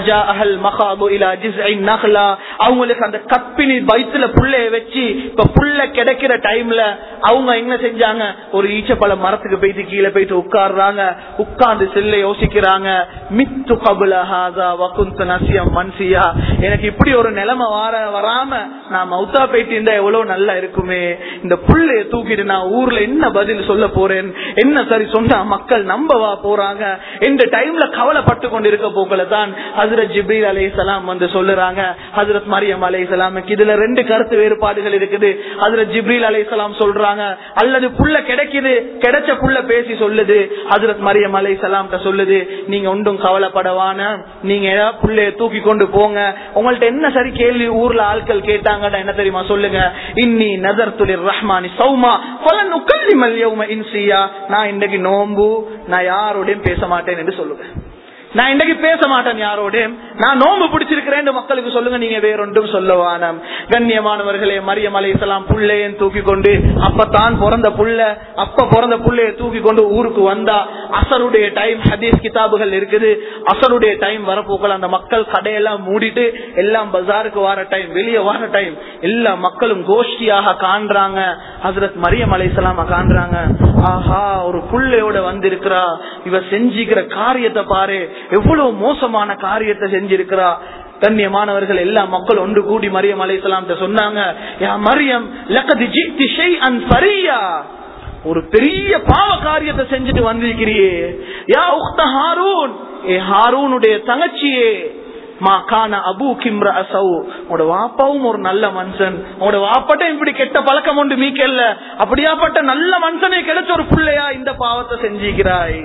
அவங்களுக்கு அந்த கப்பினி வயிற்றுல புள்ளைய வச்சு இப்ப புள்ள கிடைக்கிற டைம்ல அவங்க என்ன செஞ்சாங்க ஒரு ஈச்சப்பழ மரத்துக்கு போயிட்டு கீழே போயிட்டு உட்கார்றாங்க உட்கார்ந்து செல்ல யோசிக்கிறாங்க மித்து கபுலஹாசா வகுந்த நசியம் மன்சியா எனக்கு இப்படி ஒரு நிலைமை வர வராம நான் மௌத்தா போயிட்டு இருந்தா எவ்வளவு நல்லா இருக்குமே இந்த புள்ளைய தூக்கிட்டு நான் ஊர்ல என்ன பதில் சொல்ல போறேன் என்ன சரி சொன்னா மக்கள் நம்பவா போறாங்க இந்த டைம்ல கவலைப்பட்டு கொண்டிருக்க போக்கல தான் ஹசரத் ஜிப்ரீல் அலை சலாம் வந்து சொல்லுறாங்க ஹசரத் மரியம் அலை சலாமுக்கு இதுல ரெண்டு கருத்து வேறுபாடுகள் இருக்குது ஹசரத் ஜிப்ரீல் அலை சலாம் சொல்றாங்க அல்லது புள்ள கிடைக்குது கிடைச்ச புள்ள பேசி சொல்லுது ஹசரத் மரியம் அலை சலாம் சொல்லுது நீங்க ஒன்றும் கவலைப்படவான நீங்க புள்ளைய தூக்கி கொண்டு போங்க உங்கள்ட்ட என்ன சரி கேள்வி ஊர்ல ஆட்கள் கேட்டாங்கன்னா என்ன தெரியுமா சொல்லுங்க இன்னி நதர் துளிர் ரஹ்மானி சௌமா பலன் உக்கல்லி மல்யவும இன்சியா நான் இன்றைக்கு நோம்பு நான் யாரோடையும் பேச மாட்டேன் என்று சொல்லுவேன் நான் இன்னைக்கு பேச மாட்டேன் யாரோடையும் நான் நோம்பு பிடிச்சிருக்கிறேன் மக்களுக்கு சொல்லுங்க நீங்க வேறொன்றும் சொல்லவானம் கண்ணியமானவர்களே மரியம் அலைசலாம் புள்ளையன் தூக்கி கொண்டு அப்பதான் பிறந்த புள்ள அப்ப பிறந்த புள்ளைய தூக்கி கொண்டு ஊருக்கு வந்தா அசருடைய டைம் ஹதீஸ் கிதாபுகள் இருக்குது அசருடைய டைம் வரப்போக்கள் அந்த மக்கள் கடையெல்லாம் மூடிட்டு எல்லாம் பஜாருக்கு வர டைம் வெளியே வர டைம் எல்லா மக்களும் கோஷ்டியாக காண்றாங்க ஹசரத் மரியம் அலைசலாம காண்றாங்க ஆஹா ஒரு புள்ளையோட வந்திருக்கிறா இவ செஞ்சுக்கிற காரியத்தை பாரு எவ்வளவு மோசமான காரியத்தை செஞ்சிருக்கிறா கண்ணியமானவர்கள் எல்லா மக்கள் ஒன்று கூடி மரியம் அலைசலாம் சொன்னாங்க யா மரியம் லக்கது ஜித்தி ஷை அன் சரியா ஒரு பெரிய பாவ காரியத்தை செஞ்சுட்டு வந்திருக்கிறியே யா உக்த ஹாரூன் ஏ ஹாரூனுடைய தங்கச்சியே மா கான அபு கிம்ர அசவு உங்களோட வாப்பாவும் ஒரு நல்ல மனுஷன் உங்களோட வாப்பட்ட இப்படி கெட்ட பழக்கம் உண்டு மீக்கல்ல அப்படியாப்பட்ட நல்ல மனுஷனே கிடைச்ச ஒரு பிள்ளையா இந்த பாவத்தை செஞ்சிக்கிறாய்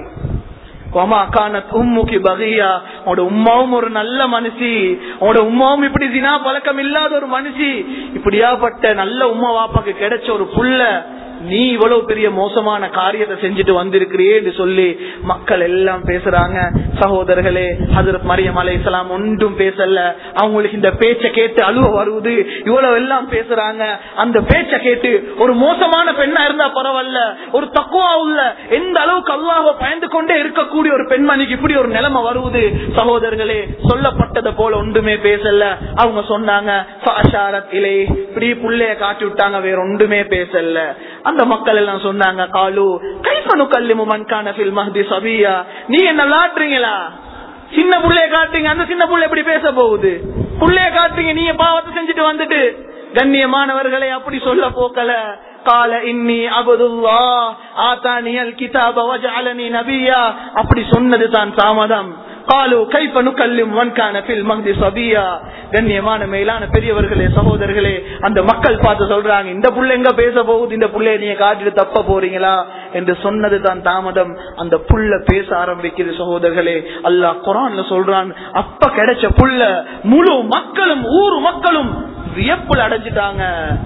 கோமா கானத் உம்முகி பகியா உங்களோட உம்மாவும் ஒரு நல்ல மனுஷி உங்களோட உம்மாவும் இப்படி தினா பழக்கம் இல்லாத ஒரு மனுஷி இப்படியாப்பட்ட நல்ல உம்மா வாப்பாக்கு கிடைச்ச ஒரு புள்ள நீ இவ்வளவு பெரிய மோசமான காரியத்தை செஞ்சுட்டு வந்திருக்கிறியே என்று சொல்லி மக்கள் எல்லாம் பேசுறாங்க சகோதரர்களே ஹசரத் மரியம் அலை இஸ்லாம் ஒன்றும் பேசல அவங்களுக்கு இந்த பேச்ச கேட்டு அழுவ வருவது இவ்வளவு எல்லாம் பேசுறாங்க அந்த பேச்ச கேட்டு ஒரு மோசமான பெண்ணா இருந்தா பரவாயில்ல ஒரு தக்குவா உள்ள எந்த அளவுக்கு அல்லாஹ் பயந்து கொண்டே இருக்கக்கூடிய ஒரு பெண்மணிக்கு இப்படி ஒரு நிலைமை வருவது சகோதரர்களே சொல்லப்பட்டதை போல ஒன்றுமே பேசல அவங்க சொன்னாங்க "ஃபஅஷாரத் இலை." இப்படி புள்ளைய காட்டி விட்டாங்க வேற ஒன்றுமே பேசல அந்த மக்கள் எல்லாம் சொன்னாங்க காலு கைப்பனு கல்லிமு மண்கான பில் மஹதி சபியா நீ என்ன விளாட்டுறீங்களா சின்ன புள்ளைய காட்டுங்க அந்த சின்ன புள்ள எப்படி பேச போகுது புள்ளைய காட்டுங்க நீங்க பாவத்தை செஞ்சுட்டு வந்துட்டு கண்ணியமானவர்களை அப்படி சொல்ல போக்கல கால இன்னி அபதுல்லா ஆத்தானியல் கிதாப வஜஅலனி நபியா அப்படி சொன்னது தான் தாமதம் காலு கைப்ப நுக்கல்லும் வன்கான பில் மஹதி சபியா கண்ணியமான மேலான பெரியவர்களே சகோதரர்களே அந்த மக்கள் பார்த்து சொல்றாங்க இந்த புள்ள எங்க பேச போகுது இந்த புள்ளைய நீங்க காட்டிட்டு தப்ப போறீங்களா என்று சொன்னது தான் தாமதம் அந்த புள்ள பேச ஆரம்பிக்குது சகோதரர்களே அல்லாஹ் குரான்ல சொல்றான் அப்ப கிடைச்ச புள்ள முழு மக்களும் ஊர் மக்களும் வியப்புல அடைஞ்சிட்டாங்க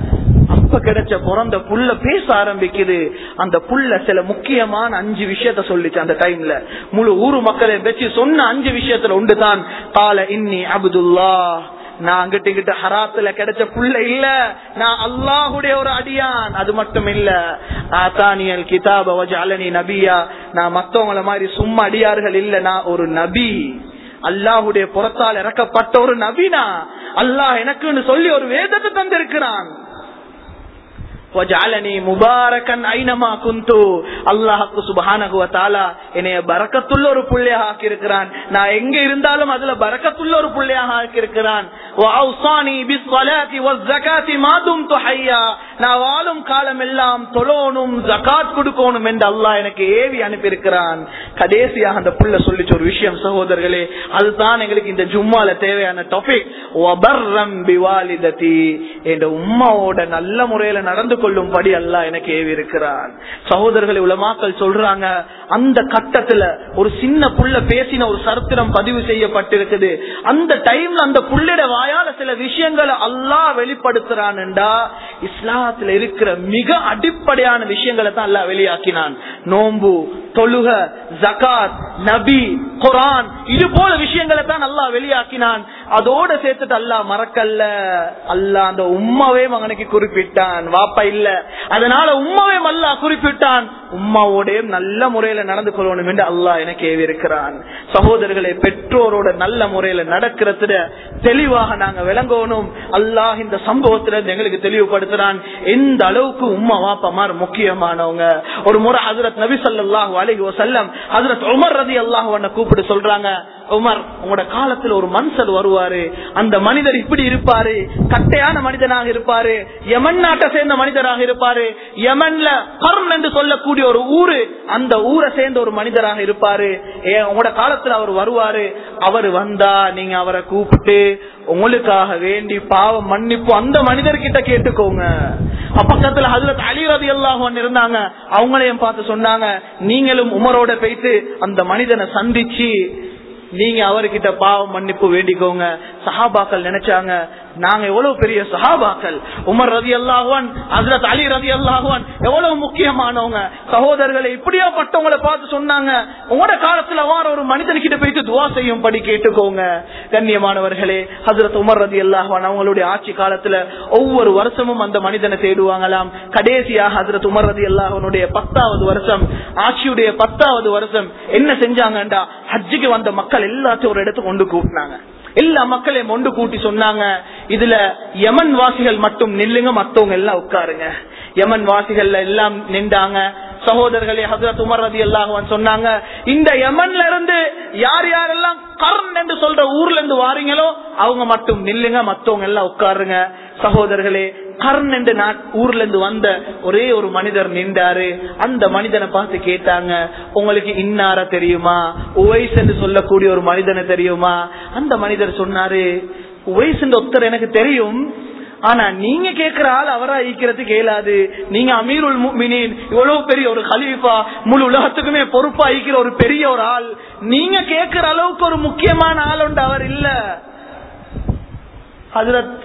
அப்ப கிடைச்ச பிறந்த புள்ள பேச ஆரம்பிக்குது அந்த புள்ள சில முக்கியமான அஞ்சு விஷயத்த சொல்லிச்சு அந்த டைம்ல முழு ஊரு மக்களை வச்சு சொன்ன அஞ்சு விஷயத்துல ஒன்றுதான் கால இன்னி அப்துல்லா நான் அங்கிட்ட இங்கிட்ட ஹராத்துல கிடைச்ச புள்ள இல்ல நான் அல்லாஹுடைய ஒரு அடியான் அது மட்டும் இல்ல ஆத்தானியல் கிதாப வஜாலனி நபியா நான் மத்தவங்கள மாதிரி சும்மா அடியார்கள் இல்ல நான் ஒரு நபி அல்லாஹுடைய புறத்தால் இறக்கப்பட்ட ஒரு நபினா அல்லாஹ் எனக்குன்னு சொல்லி ஒரு வேதத்தை தந்திருக்கிறான் என்னைய பறக்கத்துள்ள ஒரு புள்ளையாக ஆக்கியிருக்கிறான் நான் எங்க இருந்தாலும் அதுல பறக்கத்துள்ள ஒரு புள்ளையாக ஆக்கியிருக்கிறான் நான் வாழும் காலம் எல்லாம் தொழணும் ஜகாத் கொடுக்கணும் என்று அல்லாஹ் எனக்கு ஏவி அனுப்பியிருக்கிறான் கடைசியாக அந்த புள்ள சொல்லிச்ச ஒரு விஷயம் சகோதரர்களே அதுதான் எங்களுக்கு இந்த ஜும்மால தேவையான டாபிக் என்ற உம்மாவோட நல்ல முறையில நடந்து கொள்ளும்படி அல்லாஹ் எனக்கு ஏவி இருக்கிறான் சகோதரர்களை உலமாக்கள் சொல்றாங்க அந்த கட்டத்துல ஒரு சின்ன புள்ள பேசின ஒரு சரித்திரம் பதிவு செய்யப்பட்டிருக்குது அந்த டைம்ல அந்த புள்ளிட வாயால சில விஷயங்களை அல்லாஹ் வெளிப்படுத்துறான்டா இஸ்லாத்துல இருக்கிற மிக அடிப்படையான விஷயங்களை தான் அல்லாஹ் வெளியாக்கினான் நோம்பு தொழுக ஜகாத் நபி குரான் இது போல விஷயங்களை தான் அல்லாஹ் வெளியாக்கினான் அதோட சேர்த்துட்டு அல்லாஹ் மறக்கல்ல அல்லாஹ் அந்த உம்மாவே மகனுக்கு குறிப்பிட்டான் வாப்பா இல்ல அதனால உம்மாவே அல்லாஹ் குறிப்பிட்டான் உம்மாவோட நல்ல முறையில நடந்து கொள்ளணும் என்று அல்லாஹ் எனக்கு ஏவி இருக்கிறான் சகோதரர்களை பெற்றோரோட நல்ல முறையில நடக்கிறதுல தெளிவாக நாங்க விளங்கணும் அல்லாஹ் இந்த சம்பவத்துல இருந்து எங்களுக்கு தெளிவுபடுத்துறான் எந்த அளவுக்கு உம்மா வாப்பமார் முக்கியமானவங்க ஒரு முறை ஹசரத் நபி சல்லாஹூ அலஹி வசல்லம் ஹசரத் உமர் ரதி அல்லாஹ் கூப்பிட்டு சொல்றாங்க உமர் உங்களோட காலத்துல ஒரு மனுஷர் வருவாரு அந்த மனிதர் இப்படி இருப்பாரு கட்டையான மனிதனாக இருப்பாரு யமன் நாட்டை சேர்ந்த மனிதராக இருப்பாரு யமன்ல கர்ன் என்று சொல்லக்கூடிய ஒரு ஊரு அந்த ஊரை சேர்ந்த ஒரு மனிதராக இருப்பாரு ஏ- உங்களோட காலத்துல அவர் வருவாரு அவர் வந்தா நீங்க அவரை கூப்பிட்டு உங்களுக்காக வேண்டி பாவம் மன்னிப்பு அந்த மனிதர்கிட்ட கேட்டுக்கோங்க பக்கத்துல ஹசரத் அலி ரதி அல்லாஹ் இருந்தாங்க அவங்களையும் பார்த்து சொன்னாங்க நீங்களும் உமரோட போயிட்டு அந்த மனிதனை சந்திச்சு நீங்க அவர்கிட்ட பாவம் மன்னிப்பு வேண்டிக்கோங்க சஹாபாக்கள் நினைச்சாங்க நாங்க எவ்வளவு பெரிய சஹாபாக்கள் உமர் ரதி அல்லாஹுவன் ஹசரத் அலி ரதி அல்லாஹுவன் எவ்வளவு முக்கியமானவங்க சகோதரர்களை இப்படியாப்பட்டவங்களை பார்த்து சொன்னாங்க உங்களோட காலத்துல வார ஒரு மனிதன்கிட்ட போயிட்டு துவா செய்யும் படி கேட்டுக்கோங்க கண்ணியமானவர்களே ஹசரத் உமர் ரதி அல்லாஹுவன் அவங்களுடைய ஆட்சி காலத்துல ஒவ்வொரு வருஷமும் அந்த மனிதனை தேடுவாங்களாம் கடைசியாக ஹசரத் உமர் ரதி அல்லாஹனுடைய பத்தாவது வருஷம் ஆட்சியுடைய பத்தாவது வருஷம் என்ன செஞ்சாங்கண்டா ஹஜ்ஜுக்கு வந்த மக்கள் எல்லாத்தையும் ஒரு இடத்துக்கு கொண்டு கூட்டினாங்க எல்லா மக்களையும் ஒன்று கூட்டி சொன்னாங்க இதுல யமன் வாசிகள் மட்டும் நில்லுங்க மத்தவங்க எல்லாம் உட்காருங்க யமன் வாசிகள் எல்லாம் நின்றாங்க சகோதரர்களே ஹசரத் உமர் ரதி அல்லாஹ் சொன்னாங்க இந்த யமன்ல இருந்து யார் யாரெல்லாம் கர்ன் என்று சொல்ற ஊர்ல இருந்து வாரீங்களோ அவங்க மட்டும் நில்லுங்க மத்தவங்க எல்லாம் உட்காருங்க சகோதரர்களே கர்ன் என்ற நாட் ஊர்ல இருந்து வந்த ஒரே ஒரு மனிதர் நின்றாரு அந்த மனிதனை பார்த்து கேட்டாங்க உங்களுக்கு இன்னார தெரியுமா உவைஸ் என்று சொல்லக்கூடிய ஒரு மனிதனை தெரியுமா அந்த மனிதர் சொன்னாரு உவைஸ் என்ற ஒருத்தர் எனக்கு தெரியும் ஆனா நீங்க கேக்குற ஆள் அவரா ஈக்கிறதுக்கு இயலாது நீங்க அமீருல் முஃமினீன் இவ்வளவு பெரிய ஒரு கலீஃபா முழு உலகத்துக்குமே பொறுப்பா ஈக்கிற ஒரு பெரிய ஒரு ஆள் நீங்க கேக்குற அளவுக்கு ஒரு முக்கியமான ஆள் உண்டு அவர் இல்ல ஹஜரத்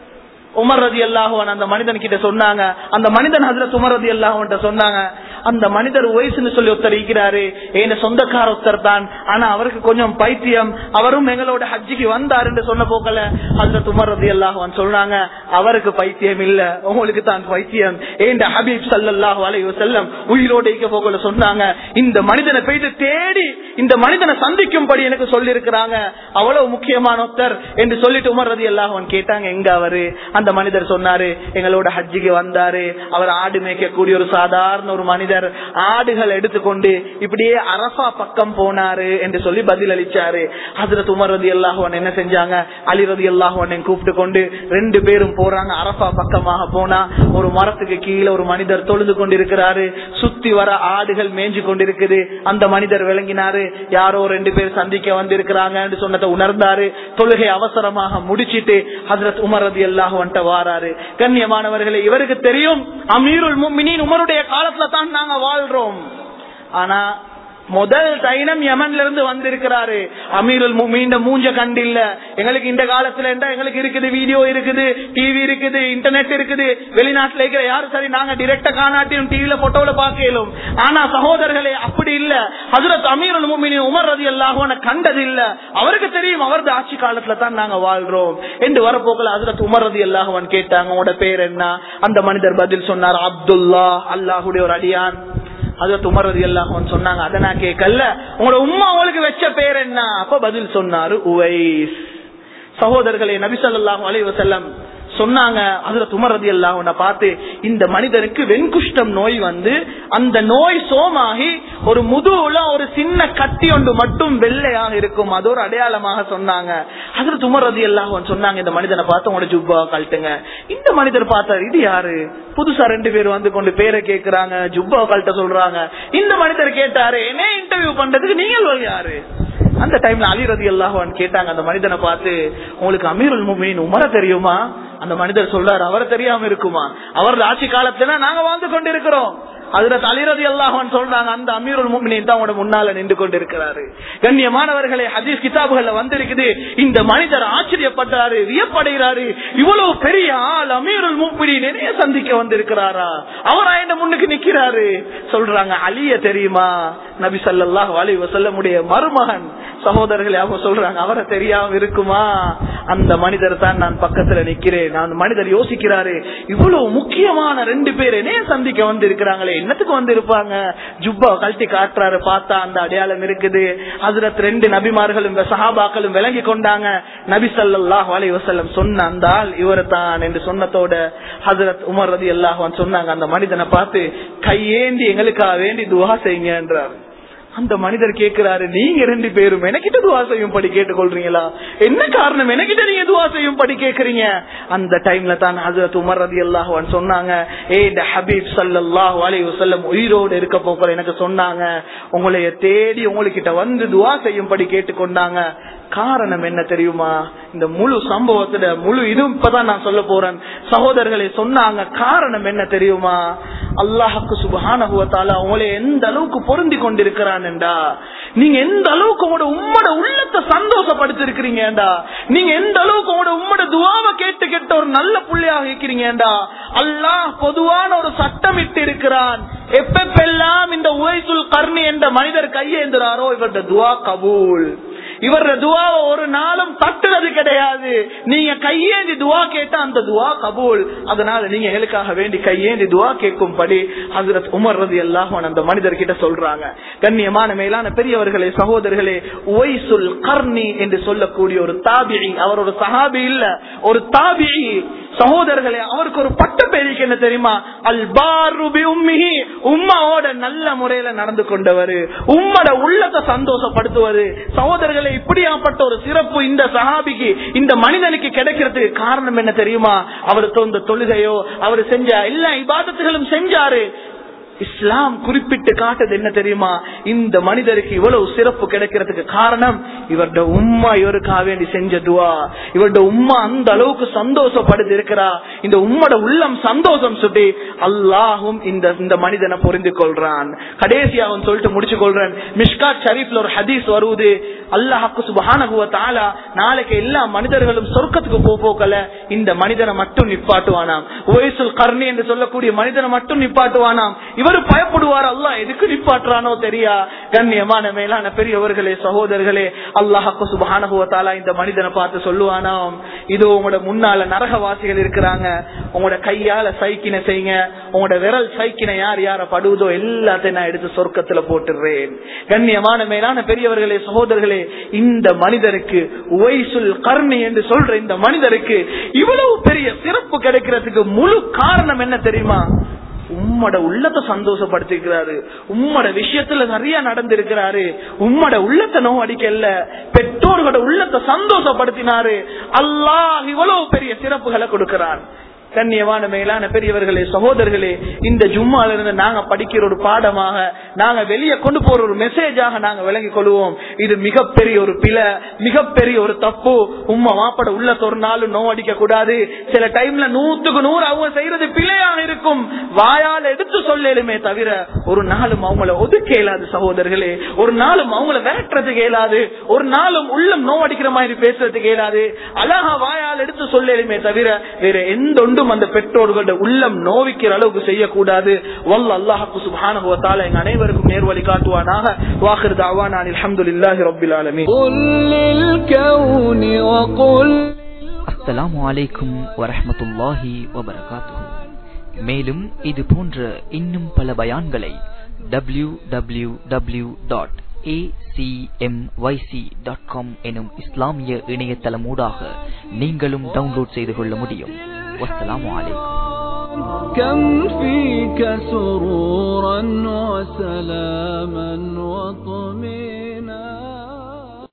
உமர் ரதி அல்லாஹுவன் அந்த மனிதன் கிட்ட சொன்னாங்க அந்த மனிதன் ஹசரத் உமர் ரதி அல்லாஹுவன் சொன்னாங்க அந்த மனிதர் வயசுன்னு சொல்லி ஒருத்தர் இருக்கிறாரு என் சொந்தக்கார ஒருத்தர் தான் ஆனா அவருக்கு கொஞ்சம் பைத்தியம் அவரும் எங்களோட ஹஜ்ஜிக்கு வந்தார் என்று சொன்ன போக்கல ஹசரத் உமர் ரதி அல்லாஹுவன் சொல்றாங்க அவருக்கு பைத்தியம் இல்ல உங்களுக்கு தான் பைத்தியம் ஏன் ஹபீப் சல்லாஹு அலைஹி வஸல்லம் உயிரோட இருக்க போகல சொன்னாங்க இந்த மனிதனை போயிட்டு தேடி இந்த மனிதனை சந்திக்கும்படி எனக்கு சொல்லி இருக்கிறாங்க அவ்வளவு முக்கியமான ஒருத்தர் என்று சொல்லிட்டு உமர் ரதி அல்லாஹுவன் கேட்டாங்க எங்க அவரு அந்த மனிதர் சொன்னாரு எங்களோட ஹஜ்ஜிக்கு வந்தாரு அவர் ஆடு மேய்க்கக்கூடிய ஒரு சாதாரண ஒரு மனிதர் ஆடுகள் எடுத்துக்கொண்டு இப்படியே அரபா பக்கம் போனாரு என்று சொல்லி பதில் அளிச்சாரு ஹசரத் உமர் ரதி அல்லாஹுவன் என்ன செஞ்சாங்க அலி ரதி அல்லாஹுவன் கூப்பிட்டு கொண்டு ரெண்டு பேரும் போறாங்க அரபா பக்கமாக போனா ஒரு மரத்துக்கு கீழே ஒரு மனிதர் தொழுது கொண்டிருக்கிறாரு சுத்தி வர ஆடுகள் மேய்ஞ்சு கொண்டிருக்குது அந்த மனிதர் விளங்கினாரு யாரோ ரெண்டு பேர் சந்திக்க வந்திருக்கிறாங்க சொன்னதை உணர்ந்தாரு தொழுகை அவசரமாக முடிச்சிட்டு ஹசரத் உமர் ரதி அல்லாஹுவன் வாராரு கண்ணியமானவர்களே இவருக்கு தெரியும் அமீருல் முமினின் உமருடைய காலத்துல தான் நாங்க வாழ்றோம் ஆனா முதல் தைனம் யமன்ல இருந்து வந்திருக்கிறாரு அமீருல் முமீன் மூஞ்ச கண்டு இல்ல எங்களுக்கு இந்த காலத்துல என்ன எங்களுக்கு இருக்குது வீடியோ இருக்குது டிவி இருக்குது இன்டர்நெட் இருக்குது வெளிநாட்டுல இருக்கிற யாரும் சரி நாங்க டிரெக்டா காணாட்டியும் டிவில போட்டோல பாக்கலும் ஆனா சகோதரர்களே அப்படி இல்ல ஹசரத் அமீருல் முமினி உமர் ரதி அல்லாஹுவன கண்டது இல்ல அவருக்கு தெரியும் அவரது ஆட்சி காலத்துல தான் நாங்க வாழ்றோம் என்று வரப்போக்கல ஹசரத் உமர் ரதி அல்லாஹுவன் கேட்டாங்க உங்களோட பேர் என்ன அந்த மனிதர் பதில் சொன்னார் அப்துல்லா அல்லாஹுடைய ஒரு அடியான் அதற்கு உமர் ரதி அல்லாஹன் சொன்னாங்க அதை நான் கேட்கல உங்களோட உம்மா அவளுக்கு வச்ச பேர் என்ன அப்ப பதில் சொன்னாரு உவைஸ் சகோதரர்களே நபிசல்லாஹு அலைஹி வஸல்லம் சொன்னாங்க அதுல துமரதி எல்லாம் பார்த்து இந்த மனிதருக்கு வெண்குஷ்டம் நோய் வந்து அந்த நோய் சோமாகி ஒரு முதுகுல ஒரு சின்ன கட்டி ஒன்று மட்டும் வெள்ளையாக இருக்கும் அது ஒரு அடையாளமாக சொன்னாங்க அதுல துமரதி எல்லாம் சொன்னாங்க இந்த மனிதனை பார்த்து உங்களோட ஜுப்பா கழட்டுங்க இந்த மனிதர் பார்த்தாரு இது யாரு புதுசா ரெண்டு பேர் வந்து கொண்டு பேரை கேக்குறாங்க ஜுப்பா கழட்ட சொல்றாங்க இந்த மனிதர் கேட்டாரு என்ன இன்டர்வியூ பண்றதுக்கு நீங்கள் யாரு அந்த டைம்ல அலி ரதி அல்லாஹான் கேட்டாங்க அந்த மனிதனை பார்த்து உங்களுக்கு அமீருல் முமீன் உமர தெரியுமா அந்த மனிதர் சொல்றாரு அவரை தெரியாம இருக்குமா அவரது ஆட்சி காலத்துல நாங்க வாழ்ந்து கொண்டிருக்கிறோம் அதுல தலைரதி அல்லாஹான் சொல்றாங்க அந்த அமீருல் முக்மினின் தான் உங்களோட முன்னால நின்று கொண்டிருக்கிறாரு கண்ணியமானவர்களே ஹதீஸ் கிதாபுகள்ல வந்திருக்குது இந்த மனிதர் ஆச்சரியப்பட்டாரு வியப்படைகிறாரு இவ்வளவு பெரிய ஆள் அமீருல் முக்மினி நிறைய சந்திக்க வந்திருக்கிறாரா அவரா என்ன முன்னுக்கு நிக்கிறாரு சொல்றாங்க அலிய தெரியுமா நபி சல்லாஹ் அலி வசல்லமுடைய மருமகன் சகோதரர்களே அவங்க சொல்றாங்க அவரை தெரியாம இருக்குமா அந்த மனிதர் தான் நான் பக்கத்துல நிக்கிறேன் அந்த மனிதர் யோசிக்கிறாரு இவ்வளவு முக்கியமான ரெண்டு பேர் என்னைய சந்திக்க வந்திருக்கிறாங்களே என்னத்துக்கு வந்து இருப்பாங்க ஜுப்பா கழட்டி காட்டுறாரு பார்த்தா அந்த அடையாளம் இருக்குது ஹசரத் ரெண்டு நபிமார்களும் சஹாபாக்களும் விளங்கி கொண்டாங்க நபி சல்லாஹ் அலி வசல்லம் சொன்ன அந்த ஆள் இவரு தான் என்று சொன்னதோட ஹசரத் உமர் ரதி அல்லாஹான் சொன்னாங்க அந்த மனிதனை பார்த்து கையேந்தி எங்களுக்காக வேண்டி துவா செய்யுங்க என்றார் அந்த மனிதர் கேட்கிறாரு நீங்க ரெண்டு பேரும் எனக்கிட்ட துவா செய்யும் படி கேட்டுக்கொள்றீங்களா என்ன காரணம் எனக்கிட்ட நீங்க துவா செய்யும் படி கேக்குறீங்க அந்த டைம்ல தான் ஹசரத் உமர் ரதி அல்லாஹான் சொன்னாங்க ஏ இந்த ஹபீப் சல்லாஹ் அலி வசல்லம் உயிரோடு இருக்க போக்கிற எனக்கு சொன்னாங்க உங்களைய தேடி உங்ககிட்ட வந்து துவா செய்யும்படி கேட்டுக்கொண்டாங்க காரணம் என்ன தெரியுமா இந்த முழு சம்பவத்துல முழு இதுவும் இப்பதான் நான் சொல்ல போறேன் சகோதரர்களை சொன்னாங்க காரணம் என்ன தெரியுமா அல்லாஹுக்கு சுபஹானகுவத்தால உங்களை எந்த அளவுக்கு பொருந்தி கொண்டிருக்கிறான்டா நீங்க எந்த அளவுக்கு உங்களோட உம்மோட உள்ளத்தை சந்தோஷப்படுத்திருக்கிறீங்கடா நீங்க எந்த அளவுக்கு உங்களோட உம்மோட துவாவை கேட்டு கேட்ட ஒரு நல்ல புள்ளையாக இருக்கிறீங்கடா அல்லாஹ் பொதுவான ஒரு சட்டம் இட்டு இருக்கிறான் எப்பெல்லாம் இந்த உவைசுல் கர்ணி என்ற மனிதர் கையேந்துறாரோ இவருடைய துவா கபூல் இவர துவாவை ஒரு நாளும் தட்டுறது கிடையாது நீங்க கையேந்தி துவா கேட்டா அந்த துவா கபூல் அதனால நீங்க எங்களுக்காக வேண்டி கையேந்தி துவா கேட்கும்படி ஹசரத் உமர் ரதி அல்லாஹன் அந்த மனிதர் கிட்ட சொல்றாங்க கண்ணியமான மேலான பெரியவர்களே சகோதரர்களே ஒய்சுல் கர்ணி என்று சொல்லக்கூடிய ஒரு தாபிரி அவர் ஒரு சஹாபி இல்ல ஒரு தாபிரி சகோதரர்களே அவருக்கு ஒரு பட்ட பேருக்கு என்ன தெரியுமா அல் பாருபி உம்மிஹி உம்மாவோட நல்ல முறையில நடந்து கொண்டவர் உம்மோட உள்ளத்தை சந்தோஷப்படுத்துவது சகோதரர்களே இப்படியாப்பட்ட ஒரு சிறப்பு இந்த சஹாபிக்கு இந்த மனிதனுக்கு கிடைக்கிறதுக்கு காரணம் என்ன தெரியுமா அவர் தொந்த தொழுகையோ அவர் செஞ்ச எல்லா இபாதத்துகளும் செஞ்சாரு இஸ்லாம் குறிப்பிட்டு காட்டுது என்ன தெரியுமா இந்த மனிதருக்கு இவ்வளவு சிறப்பு கிடைக்கிறதுக்கு காரணம் இவருடைய உம்மா இவருக்காக வேண்டி செஞ்ச துவா இவருடைய உம்மா அந்த அளவுக்கு சந்தோஷப்படுத்தி இருக்கிறா இந்த உம்மோட உள்ளம் சந்தோஷம் சுட்டி அல்லாஹும் இந்த இந்த மனிதனை புரிந்து கொள்றான் கடைசியா அவன் சொல்லிட்டு முடிச்சு கொள்றான் மிஷ்காத் ஷரீப்ல ஒரு ஹதீஸ் வருவது அல்லாஹாக்கு சுபஹானகுவ தாலா நாளைக்கு எல்லா மனிதர்களும் சொர்க்கத்துக்கு போ போக்கல இந்த மனிதனை மட்டும் நிப்பாட்டுவானாம் ஒய்சுல் கர்ணி என்று சொல்லக்கூடிய மனிதனை மட்டும் நிப்பாட்டுவானாம் இவர் பயப்படுவார் அல்லாஹ் எதுக்கு நிப்பாட்டுறானோ தெரியா கண்ணியமான மேலான பெரியவர்களே சகோதரர்களே அல்லாஹாக்கு சுபஹானகுவ தாலா இந்த மனிதனை பார்த்து சொல்லுவானாம் இது உங்களோட முன்னால நரகவாசிகள் இருக்கிறாங்க உங்களோட கையால சைக்கினை செய்யுங்க உங்களோட விரல் சைக்கினை யார் யார படுவதோ எல்லாத்தையும் நான் எடுத்து சொர்க்கத்துல போட்டுடுறேன் கண்ணியமான மேலான பெரியவர்களே சகோதரர்களே இந்த மனிதருக்கு உவைசுல் கர்ணி என்று சொல்ற இந்த மனிதருக்கு இவ்வளவு பெரிய சிறப்பு கிடைக்கிறதுக்கு முழு காரணம் என்ன தெரியுமா உம்மோட உள்ளத்தை சந்தோஷப்படுத்திருக்கிறாரு உம்மோட விஷயத்துல நிறைய நடந்திருக்கிறாரு உம்மோட உள்ளத்தை நோ அடிக்கல பெற்றோர்களோட உள்ளத்தை சந்தோஷப்படுத்தினாரு அல்லாஹ் இவ்வளவு பெரிய சிறப்புகளை கொடுக்கிறான் கண்ணியமான மேலான பெரியவர்களே சகோதரர்களே இந்த ஜும்மால இருந்து நாங்க படிக்கிற ஒரு பாடமாக நாங்க வெளியே கொண்டு போற ஒரு மெசேஜாக நாங்க விளங்கிக் கொள்வோம் இது மிகப்பெரிய ஒரு பிழை மிகப்பெரிய ஒரு தப்பு உம்மா மாப்பட உள்ள ஒரு நாளும் நோ அடிக்க கூடாது சில டைம்ல நூத்துக்கு நூறு அவங்க செய்யறது பிழையாக இருக்கும் வாயால் எடுத்து சொல்லலுமே தவிர ஒரு நாளும் அவங்கள ஒதுக்க இயலாது சகோதரர்களே ஒரு நாளும் அவங்கள விரட்டுறதுக்கு இயலாது ஒரு நாளும் உள்ளம் நோ அடிக்கிற மாதிரி பேசுறதுக்கு இயலாது அழகா வாயால் எடுத்து சொல்லலுமே தவிர வேற எந்த ஒன்றும் அந்த பெற்றோர்களோட உள்ளம் நோவிக்கிற அளவுக்கு செய்யக்கூடாது வல்ல அல்லாஹு சுப்ஹானஹு வ தஆலா எங்க அனைவருக்கும் நேர்வழி காட்டுவானாக வாஹிர் தஅவானா அல்ஹம்துலில்லாஹி ரப்பில் ஆலமீன் قل للكون وقل அஸ்ஸலாமு அலைக்கும் வரஹ்மத்துல்லாஹி வபரகாத்துஹு மேலும் இது போன்ற இன்னும் பல பயான்களை W W W dot dot com எனும் இஸ்லாமிய இணையதளமூடாக நீங்களும் டவுன்லோட் செய்து கொள்ள முடியும் வஸ்ஸலாமு அலைக்கும் كم فيك سرورا وسلاما وطهورا